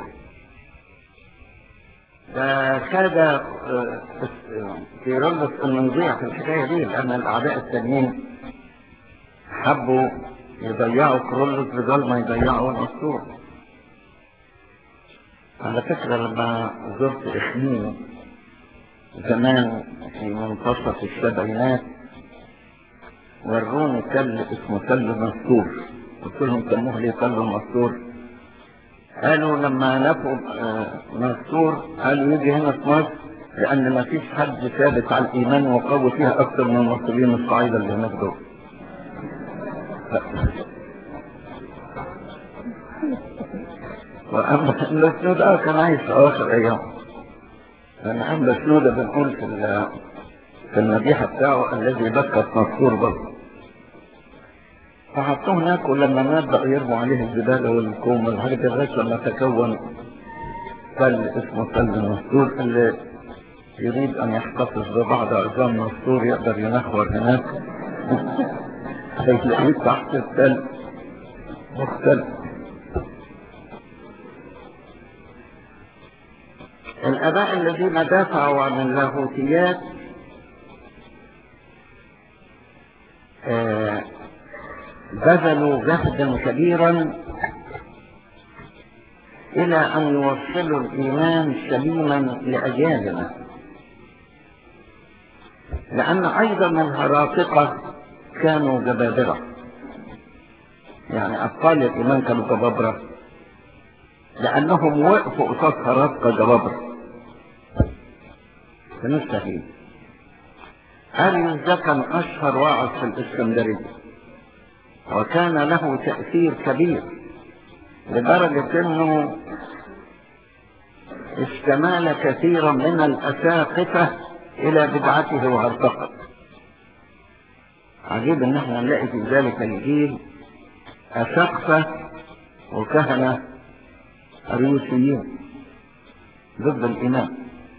[SPEAKER 1] ده كاد كيرلس انه يضيع في الحكايه دي لان الاعداء التانيين حبوا يضيعوا كرولوس بدل ما يضيعوا الاسطول. على فكره لما زرت اخميم زمان في منتصف السبعينات وروني كل اسمه كل مستور قلت لهم سموه ليه كل مستور قالوا لما لقوا مستور قالوا يجي هنا في مصر لان ما فيش حد ثابت على الايمان وقوي فيها اكثر من المصريين الصعايده اللي هناك دول واما المسنود اه كان عايش في اخر ايام أنا عم بسنودة بنقول في في المديحة بتاعه الذي بكت مذكور برضه فحطوه هناك ولما مات بقوا يرموا عليه الزبالة والكوم والحاجات دي لغاية لما تكون تل اسمه تل النسطور اللي يريد أن يحتفظ ببعض عظام النسطور يقدر ينخور هناك هيلاقيه تحت التل مختلف الآباء الذين دافعوا عن اللاهوتيات آه بذلوا جهدا كبيرا إلى أن يوصلوا الإيمان سليما لأجيالنا لأن أيضا الهراطقة كانوا جبابرة يعني أبطال الإيمان كانوا جبابرة لأنهم وقفوا قصاد هراطقة جبابرة فنستحيل أريوس ده كان أشهر واعظ في الإسكندرية وكان له تأثير كبير لدرجة أنه استمال كثيرا من الأساقفة إلى بدعته وارتقى عجيب ان احنا نلاقي في ذلك الجيل أسقفة وكهنة أريوسيين ضد الإمام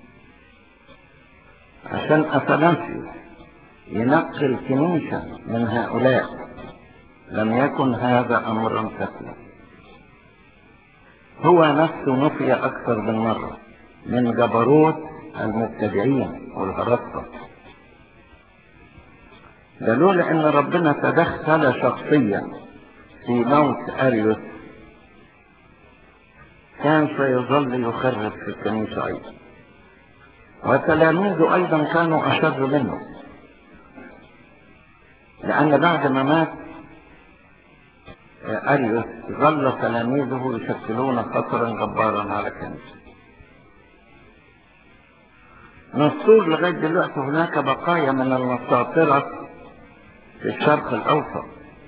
[SPEAKER 1] عشان أثناسيوس ينقي الكنيسة من هؤلاء لم يكن هذا أمرا سهلا هو نفسه نفي أكثر من مرة من جبروت المبتدعين والهرطة ده لولا ان ربنا تدخل شخصيا في موت اريوس كان سيظل يخرب في الكنيسة ايضا وتلاميذه ايضا كانوا اشر منه لان بعد ما مات اريوس ظل تلاميذه يشكلون خطرا جبارا على الكنيسة نصور لغاية دلوقتي هناك بقايا من المساطرة في الشرق الأوسط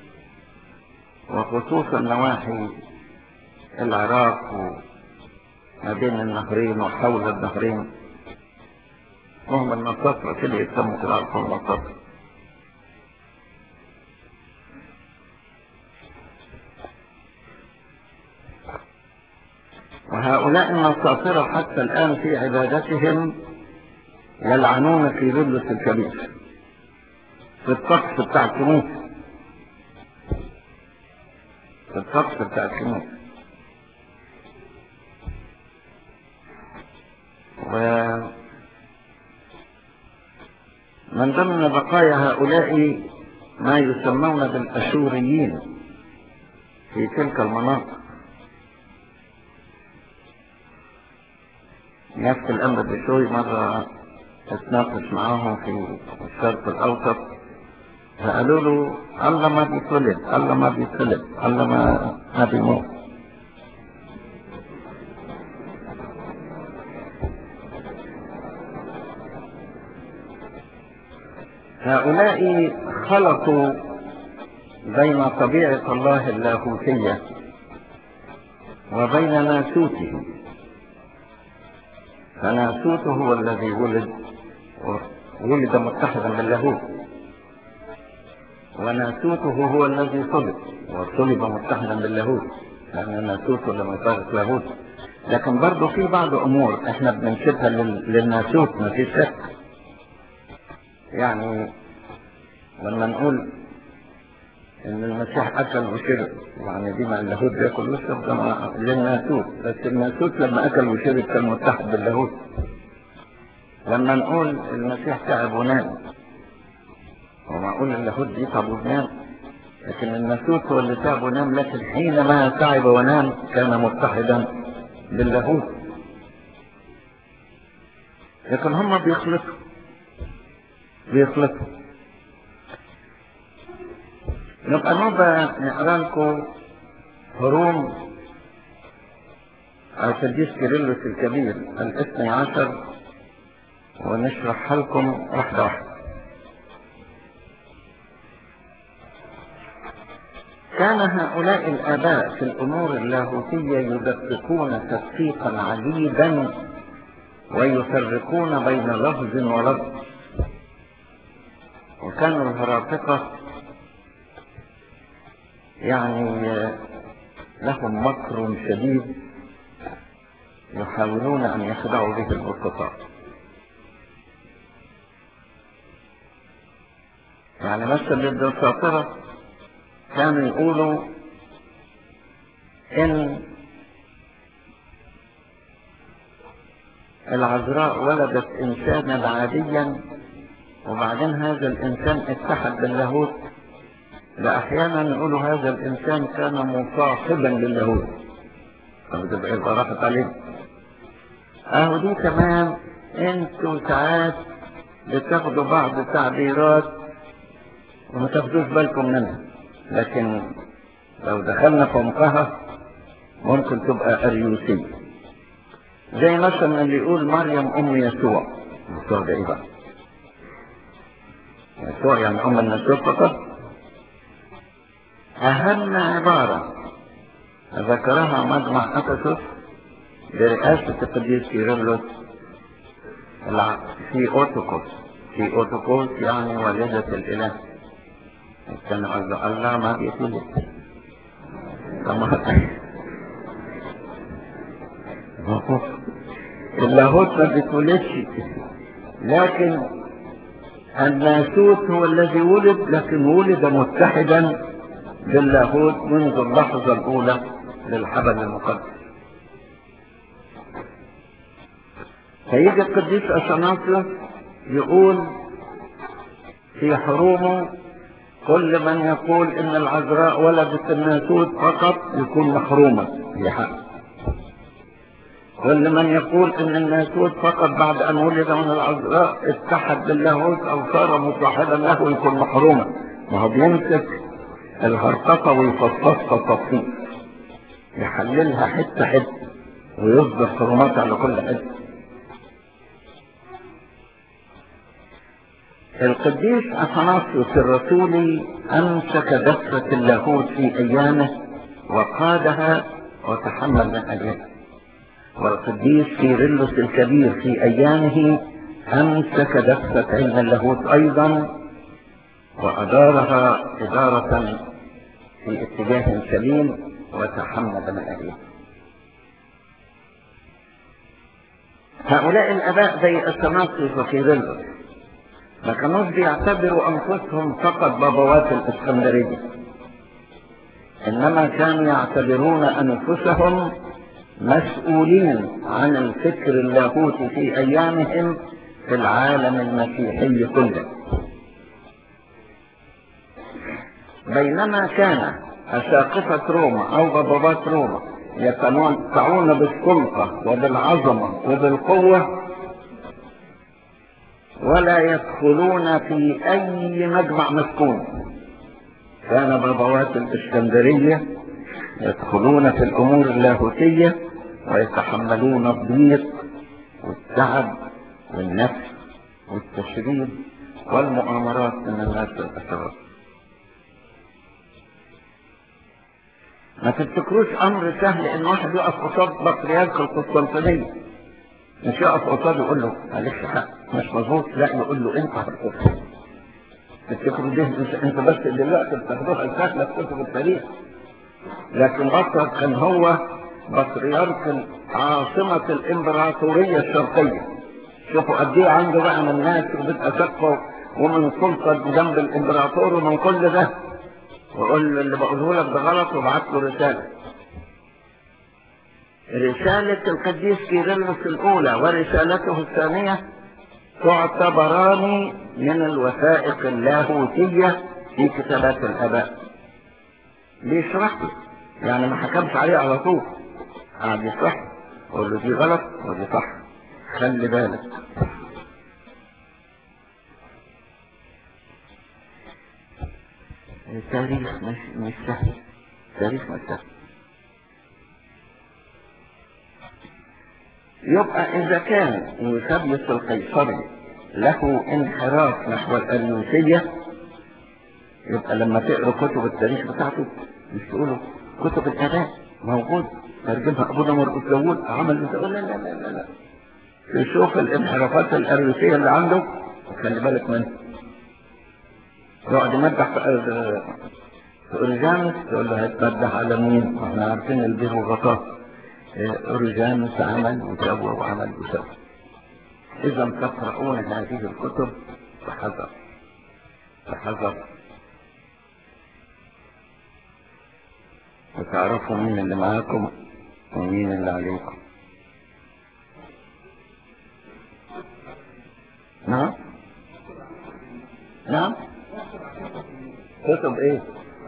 [SPEAKER 1] وخصوصا نواحي العراق وما بين النهرين وحول النهرين وهم النصارى كده يسموا كده عرفوا النصارى وهؤلاء النصارى حتى الآن في عبادتهم يلعنون في ظلة الكبير في الطقس بتاع الكنيسة في الطقس بتاع الكنيسة و من ضمن بقايا هؤلاء ما يسمون بالأشوريين في تلك المناطق نفس الأمر بشوي مرة اتناقش معاهم في الشرق الأوسط فقالوا له الله ما بيتولد الله ما بيتولد الله ما ما بيموت هؤلاء خلطوا بين طبيعة الله اللاهوتية وبين ناسوته فناسوته هو الذي ولد ولد متحدا باللاهوت وناسوته هو الذي صلب وصلب متحدا باللاهوت لأن ناسوته لم يفارق لاهوت لكن برضه في بعض أمور احنا بننسبها للناسوت ما في شك يعني لما نقول ان المسيح اكل وشرب يعني دي مع اللاهوت بياكل ويشرب ده للناسوت بس الناسوت لما اكل وشرب كان متحد باللاهوت لما نقول المسيح تعب ونام هو معقول اللاهوت يتعب وينام لكن الناسوت هو اللي تعب ونام لكن حينما تعب ونام كان متحدا باللاهوت لكن هم بيخلطوا بيخلطوا نبقى نبقى نقرا لكم هروم القديس كيرلس الكبير الاثني عشر ونشرحها لكم واحدة واحدة كان هؤلاء الآباء في الأمور اللاهوتية يدققون تدقيقا عجيبا ويفرقون بين لفظ ولفظ وكانوا الهراطقة يعني لهم مكر شديد يحاولون أن يخدعوا به البسطاء يعني مثلا الدساطرة كانوا يقولوا إن العذراء ولدت إنسانا عاديا وبعدين هذا الإنسان اتحد باللاهوت لأحيانا يقولوا هذا الإنسان كان مصاحبا للاهوت طب تبقى يبقى راحت عليه اهو دي كمان انتوا ساعات بتاخدوا بعض التعبيرات وما تاخدوش بالكم منها لكن لو دخلنا في عمقها ممكن تبقى اريوسية زي مثلا اللي يقول مريم ام يسوع يسوع ده ايه بقى يسوع يعني ام المسيح فقط اهم عبارة ذكرها مجمع افسس برئاسة القديس كيرلس في اوتوكوس في اوتوكوس يعني والدة الاله كان الله ما بيتولد اللاهوت ما بيتولدش لكن الناسوت هو الذي ولد لكن ولد متحدا باللاهوت منذ اللحظة الأولى للحبل المقدس فيجي القديس أثناسيوس يقول في حرومه كل من يقول ان العذراء ولدت الناسوت فقط يكون محروما في حق كل من يقول ان الناسوت فقط بعد ان ولد من العذراء اتحد باللاهوت او صار مصاحبا له يكون محروما ما هو بيمسك الهرطقة ويفصصها تفصيل يحللها حتة حتة ويصدر حرمات على كل حتة القديس أثناسيوس الرسولي أمسك دفة اللاهوت في أيامه وقادها وتحمل من أجلها والقديس كيرلس الكبير في أيامه أمسك دفة علم اللاهوت أيضا وأدارها إدارة في اتجاه سليم وتحمل من أجلها هؤلاء الآباء زي أثناسيوس وكيرلس ما كانوش بيعتبروا انفسهم فقط بابوات الاسكندريه انما كانوا يعتبرون انفسهم مسؤولين عن الفكر اللاهوتي في ايامهم في العالم المسيحي كله بينما كان اساقفه روما او بابوات روما يتمتعون بالسلطه وبالعظمه وبالقوه ولا يدخلون في اي مجمع مسكون كان بابوات الاسكندرية يدخلون في الامور اللاهوتية ويتحملون الضيق والتعب والنفس والتشريد والمؤامرات من الناس الاشرار ما تفتكروش امر سهل ان واحد يقف قصاد بطريرك القسطنطينيه مش يقف قصاده يقول له معلش حق مش مظبوط لا يقول له انت هتقف تفتكروا ده انت بس دلوقتي بتاخدوها السهله في كتب التاريخ لكن مصر كان هو بطريرك عاصمة الامبراطورية الشرقية شوفوا قد ايه عنده بقى من ناس وبتأسقه ومن سلطة جنب الامبراطور ومن كل ده وقول له اللي بقوله لك ده غلط وابعت له رسالة رسالة القديس كيرلس الأولى ورسالته الثانية تعتبران من الوثائق اللاهوتية في كتابات الآباء بيشرح له يعني ما حكمش عليه على طول قاعد يشرح له يقول له دي غلط ودي صح خلي بالك التاريخ مش مش سهل التاريخ مش سهل يبقى إذا كان يوسبيوس القيصري له انحراف نحو الأريوسية يبقى لما تقرا كتب التاريخ بتاعته مش تقولوا كتب الآباء موجود ترجمها أبونا مرقس داوود عمل لا لا لا لا لا تشوف الانحرافات الأريوسية اللي عنده خلي بالك منها يقعد يمدح اوريجانوس تقول له هتبدح على مين؟ احنا عارفين البير وغطاه اوريجانوس عمل وسوى وعمل وسوى اذا تقرؤون هذه الكتب بحذر بحذر وتعرفوا مين اللي معاكم ومين اللي عليكم نعم نعم كتب ايه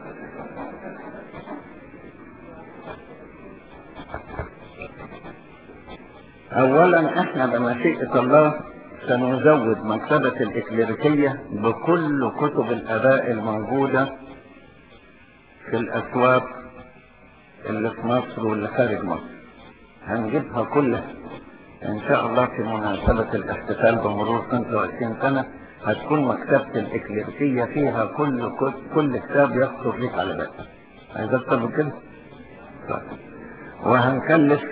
[SPEAKER 1] اولا احنا بمشيئة الله سنزود مكتبة الاكليريكية بكل كتب الاباء الموجودة في الاسواق اللي في مصر واللي خارج مصر هنجيبها كلها ان شاء الله في مناسبة الاحتفال بمرور 25 سنة هتكون مكتبة الاكليريكية فيها كل كل كتاب يخطر لك على بالك عايز اكتر من كده طيب. وهنكلف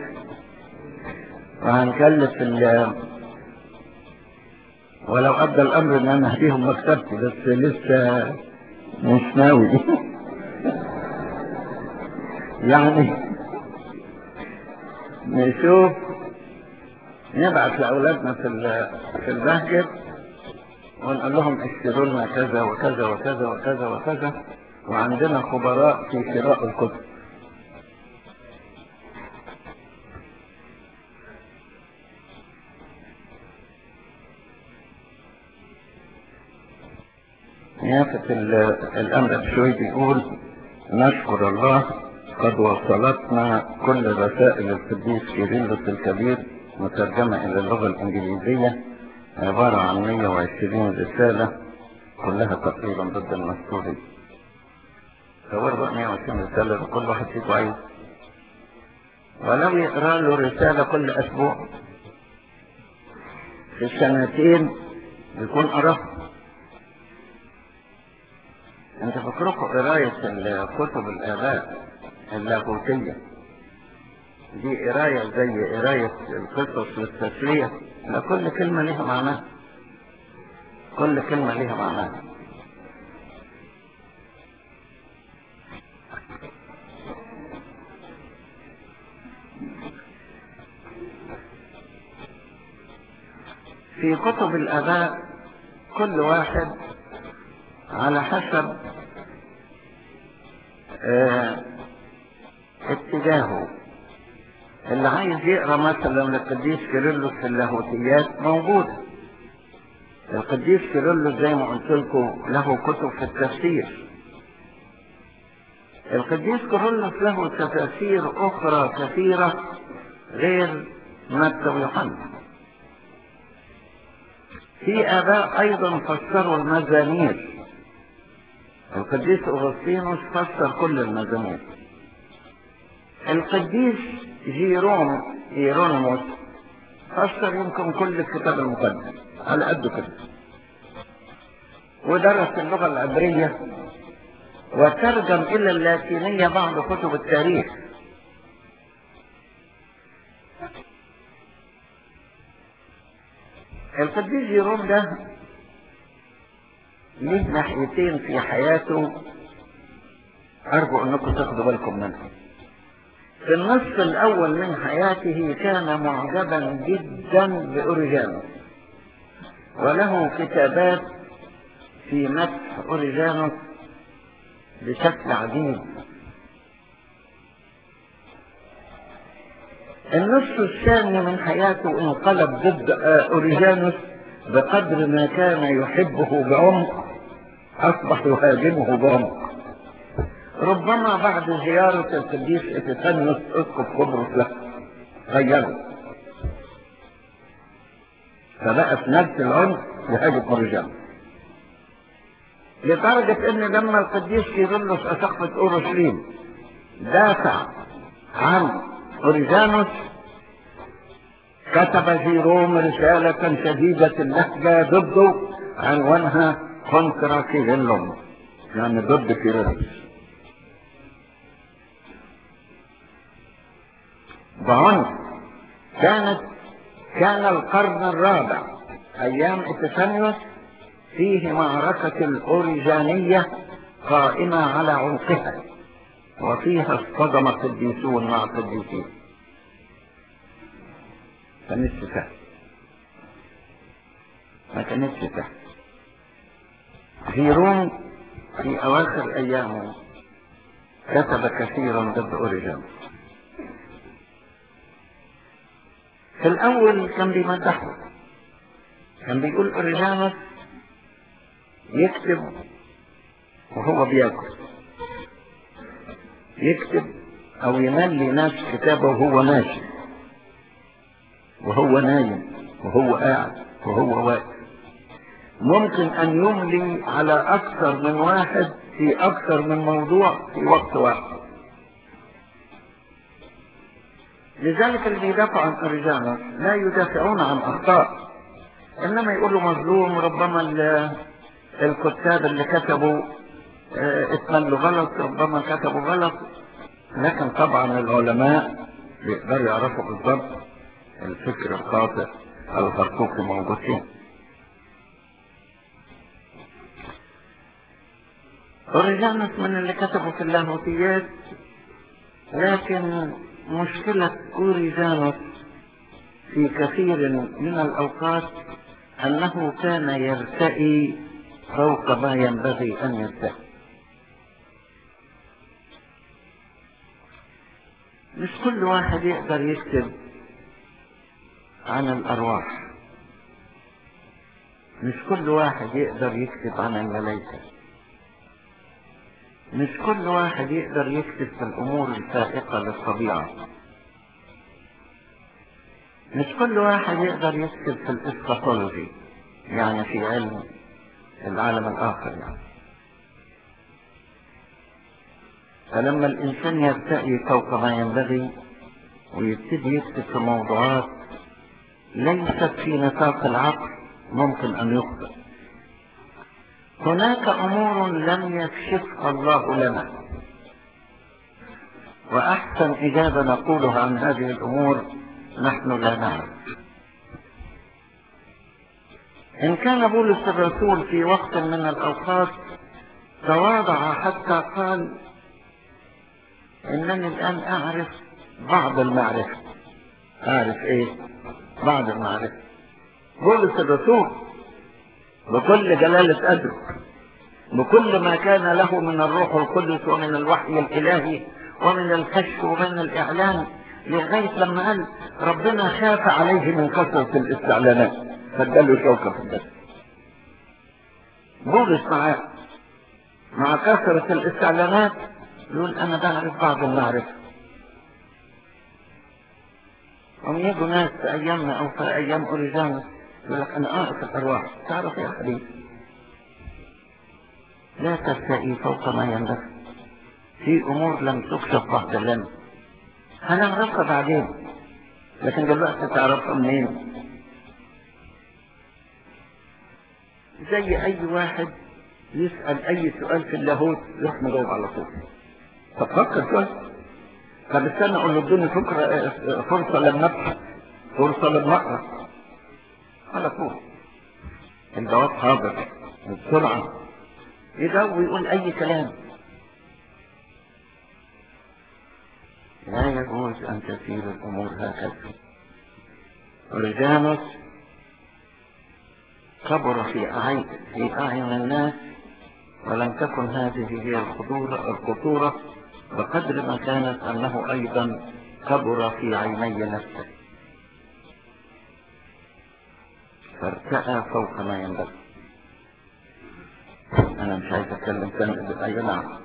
[SPEAKER 1] وهنكلف ال ولو ادى الامر ان انا اهديهم مكتبتي بس لسه مش ناوي يعني نشوف نبعث لاولادنا في في المسجد ونقول لهم اشتروا لنا كذا وكذا وكذا وكذا وكذا وعندنا خبراء في شراء الكتب يافت الأمر بشوي بيقول نشكر الله قد وصلتنا كل رسائل القديس كيرلس الكبير مترجمة إلى اللغة الإنجليزية عبارة عن 120 رسالة كلها تقريبا ضد المسؤولية تصور بقى 120 رسالة كل واحد فيكم عايز ولو يقرأ له رسالة كل أسبوع في السنتين يكون قراها انت فكركم قراية كتب الآباء اللاهوتية دي قراية زي قراية القصص والتسلية لا كل كلمة ليها معناها كل كلمة ليها معناها في كتب الآباء كل واحد على حسب اه اتجاهه اللي عايز يقرا مثلا للقديس كيرلس في اللاهوتيات موجوده القديس كيرلس زي ما قلت لكم له كتب في التفسير القديس كيرلس له تفاسير اخرى كثيره غير متى ويوحنا في اباء ايضا فسروا المزامير القديس اغسطينوس فسر كل المزامير القديس جيروم جيرونيموس فسر يمكن كل الكتاب المقدس على قد كده ودرس اللغة العبرية وترجم إلى اللاتينية بعض كتب التاريخ القديس جيروم ده ليه ناحيتين في حياته أرجو أنكم تاخدوا بالكم منهم في النصف الأول من حياته كان معجبا جدا بأوريجانوس وله كتابات في مدح أوريجانوس بشكل عجيب النصف الثاني من حياته انقلب ضد أوريجانوس بقدر ما كان يحبه بعمق أصبح يهاجمه بعمق ربما بعد زيارة القديس إتيفانيوس اسقف قبرص له غيره فبقى في نفس العنف يهاجم أوريجانوس لدرجة ان لما القديس كيرلس اسقفة اورشليم دافع عن اوريجانوس كتب جيروم رسالة شديدة اللهجة ضده عنوانها كونترا كيرلس يعني ضد كيرلس بعنف كانت كان القرن الرابع ايام اتفانيوس فيه معركة الأوريجانية قائمة على عنقها وفيها اصطدم قديسون مع قديسين كانتش سهل ما كانتش سهل زيرون في أواخر أيامه كتب كثيرا ضد أوريجان في الأول كان بيمدحه كان بيقول أوريجانوس يكتب وهو بياكل يكتب أو يملي ناس كتابه وهو ماشي وهو نايم وهو قاعد وهو واقف ممكن أن يملي على أكثر من واحد في أكثر من موضوع في وقت واحد لذلك اللي بيدافعوا عن أرجانا لا يدافعون عن أخطاء إنما يقولوا مظلوم ربما الكتاب اللي كتبوا اتملوا غلط ربما كتبوا غلط لكن طبعا العلماء بيقدروا يعرفوا بالضبط الفكر الخاطئ الحقوقي موجود فين أوريجانوس من اللي كتبوا في اللاهوتيات لكن مشكلة أوريجانوس في كثير من الأوقات أنه كان يرتئي فوق ما ينبغي أن يرتئي مش كل واحد يقدر يكتب عن الأرواح مش كل واحد يقدر يكتب عن الملائكة مش كل واحد يقدر يكتب في الأمور الفائقة للطبيعة مش كل واحد يقدر يكتب في الاسكاتولوجي يعني في علم العالم الآخر يعني فلما الإنسان يرتقي فوق ما ينبغي ويبتدي يكتب في موضوعات ليست في نطاق العقل ممكن أن يخطئ هناك أمور لم يكشفها الله لنا وأحسن إجابة نقولها عن هذه الأمور نحن لا نعرف إن كان بولس الرسول في وقت من الأوقات تواضع حتى قال إنني الآن أعرف بعض المعرفة أعرف إيه؟ بعض المعرفة بولس الرسول بكل جلالة قدره بكل ما كان له من الروح القدس ومن الوحي الإلهي ومن الكشف ومن الإعلان لغاية لما قال ربنا خاف عليه من كثرة الاستعلانات فاداله شوكة في الدم بولس مع مع كثرة الاستعلانات يقول أنا بعرف بعض المعرفة ومن يجوا ناس في أيامنا أو في أيام أوريجانوس يقول لك أنا أعرف الأرواح تعرف يا حبيبي لا ترتئي فوق ما ينبغي في أمور لم تكشف بعد لنا هنعرفها بعدين لكن دلوقتي تعرفها منين زي أي واحد يسأل أي سؤال في اللاهوت يروح مجاوب على طول طب فكر شوية طب استنى أقول له ادوني فكرة فرصة لما أبحث فرصة لما أقرأ على طول الجواب حاضر بسرعة يجاوب ويقول أي كلام لا يجوز أن تسير الأمور هكذا أوريجانوس كبر في أعين في أعين الناس ولم تكن هذه هي الخطورة الخطورة بقدر ما كانت أنه أيضا كبر في عيني نفسه فارتأى فوق ما ينبغي أنا مش عايز أتكلم تاني أي نعم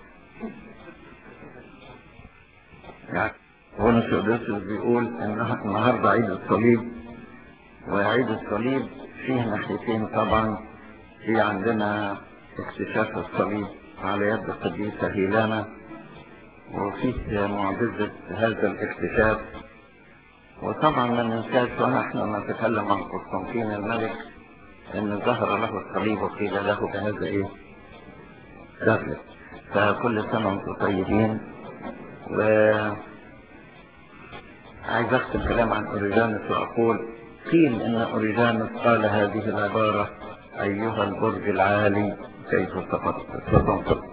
[SPEAKER 1] يعني هنا سيودوسيوس بيقول إن النهاردة عيد الصليب وعيد الصليب فيه ناحيتين طبعا في عندنا اكتشاف الصليب على يد القديسة هيلانا وفيه معجزة هذا الاكتشاف وطبعا ما ننساش ونحن نتكلم عن قسطنطين الملك ان ظهر له الصليب وقيل له بهذا ايه دخل فكل سنة وانتم طيبين و عايز اختم كلام عن اوريجانوس واقول قيل ان اوريجانوس قال هذه العبارة أيها البرج العالي كيف سقطت تفضل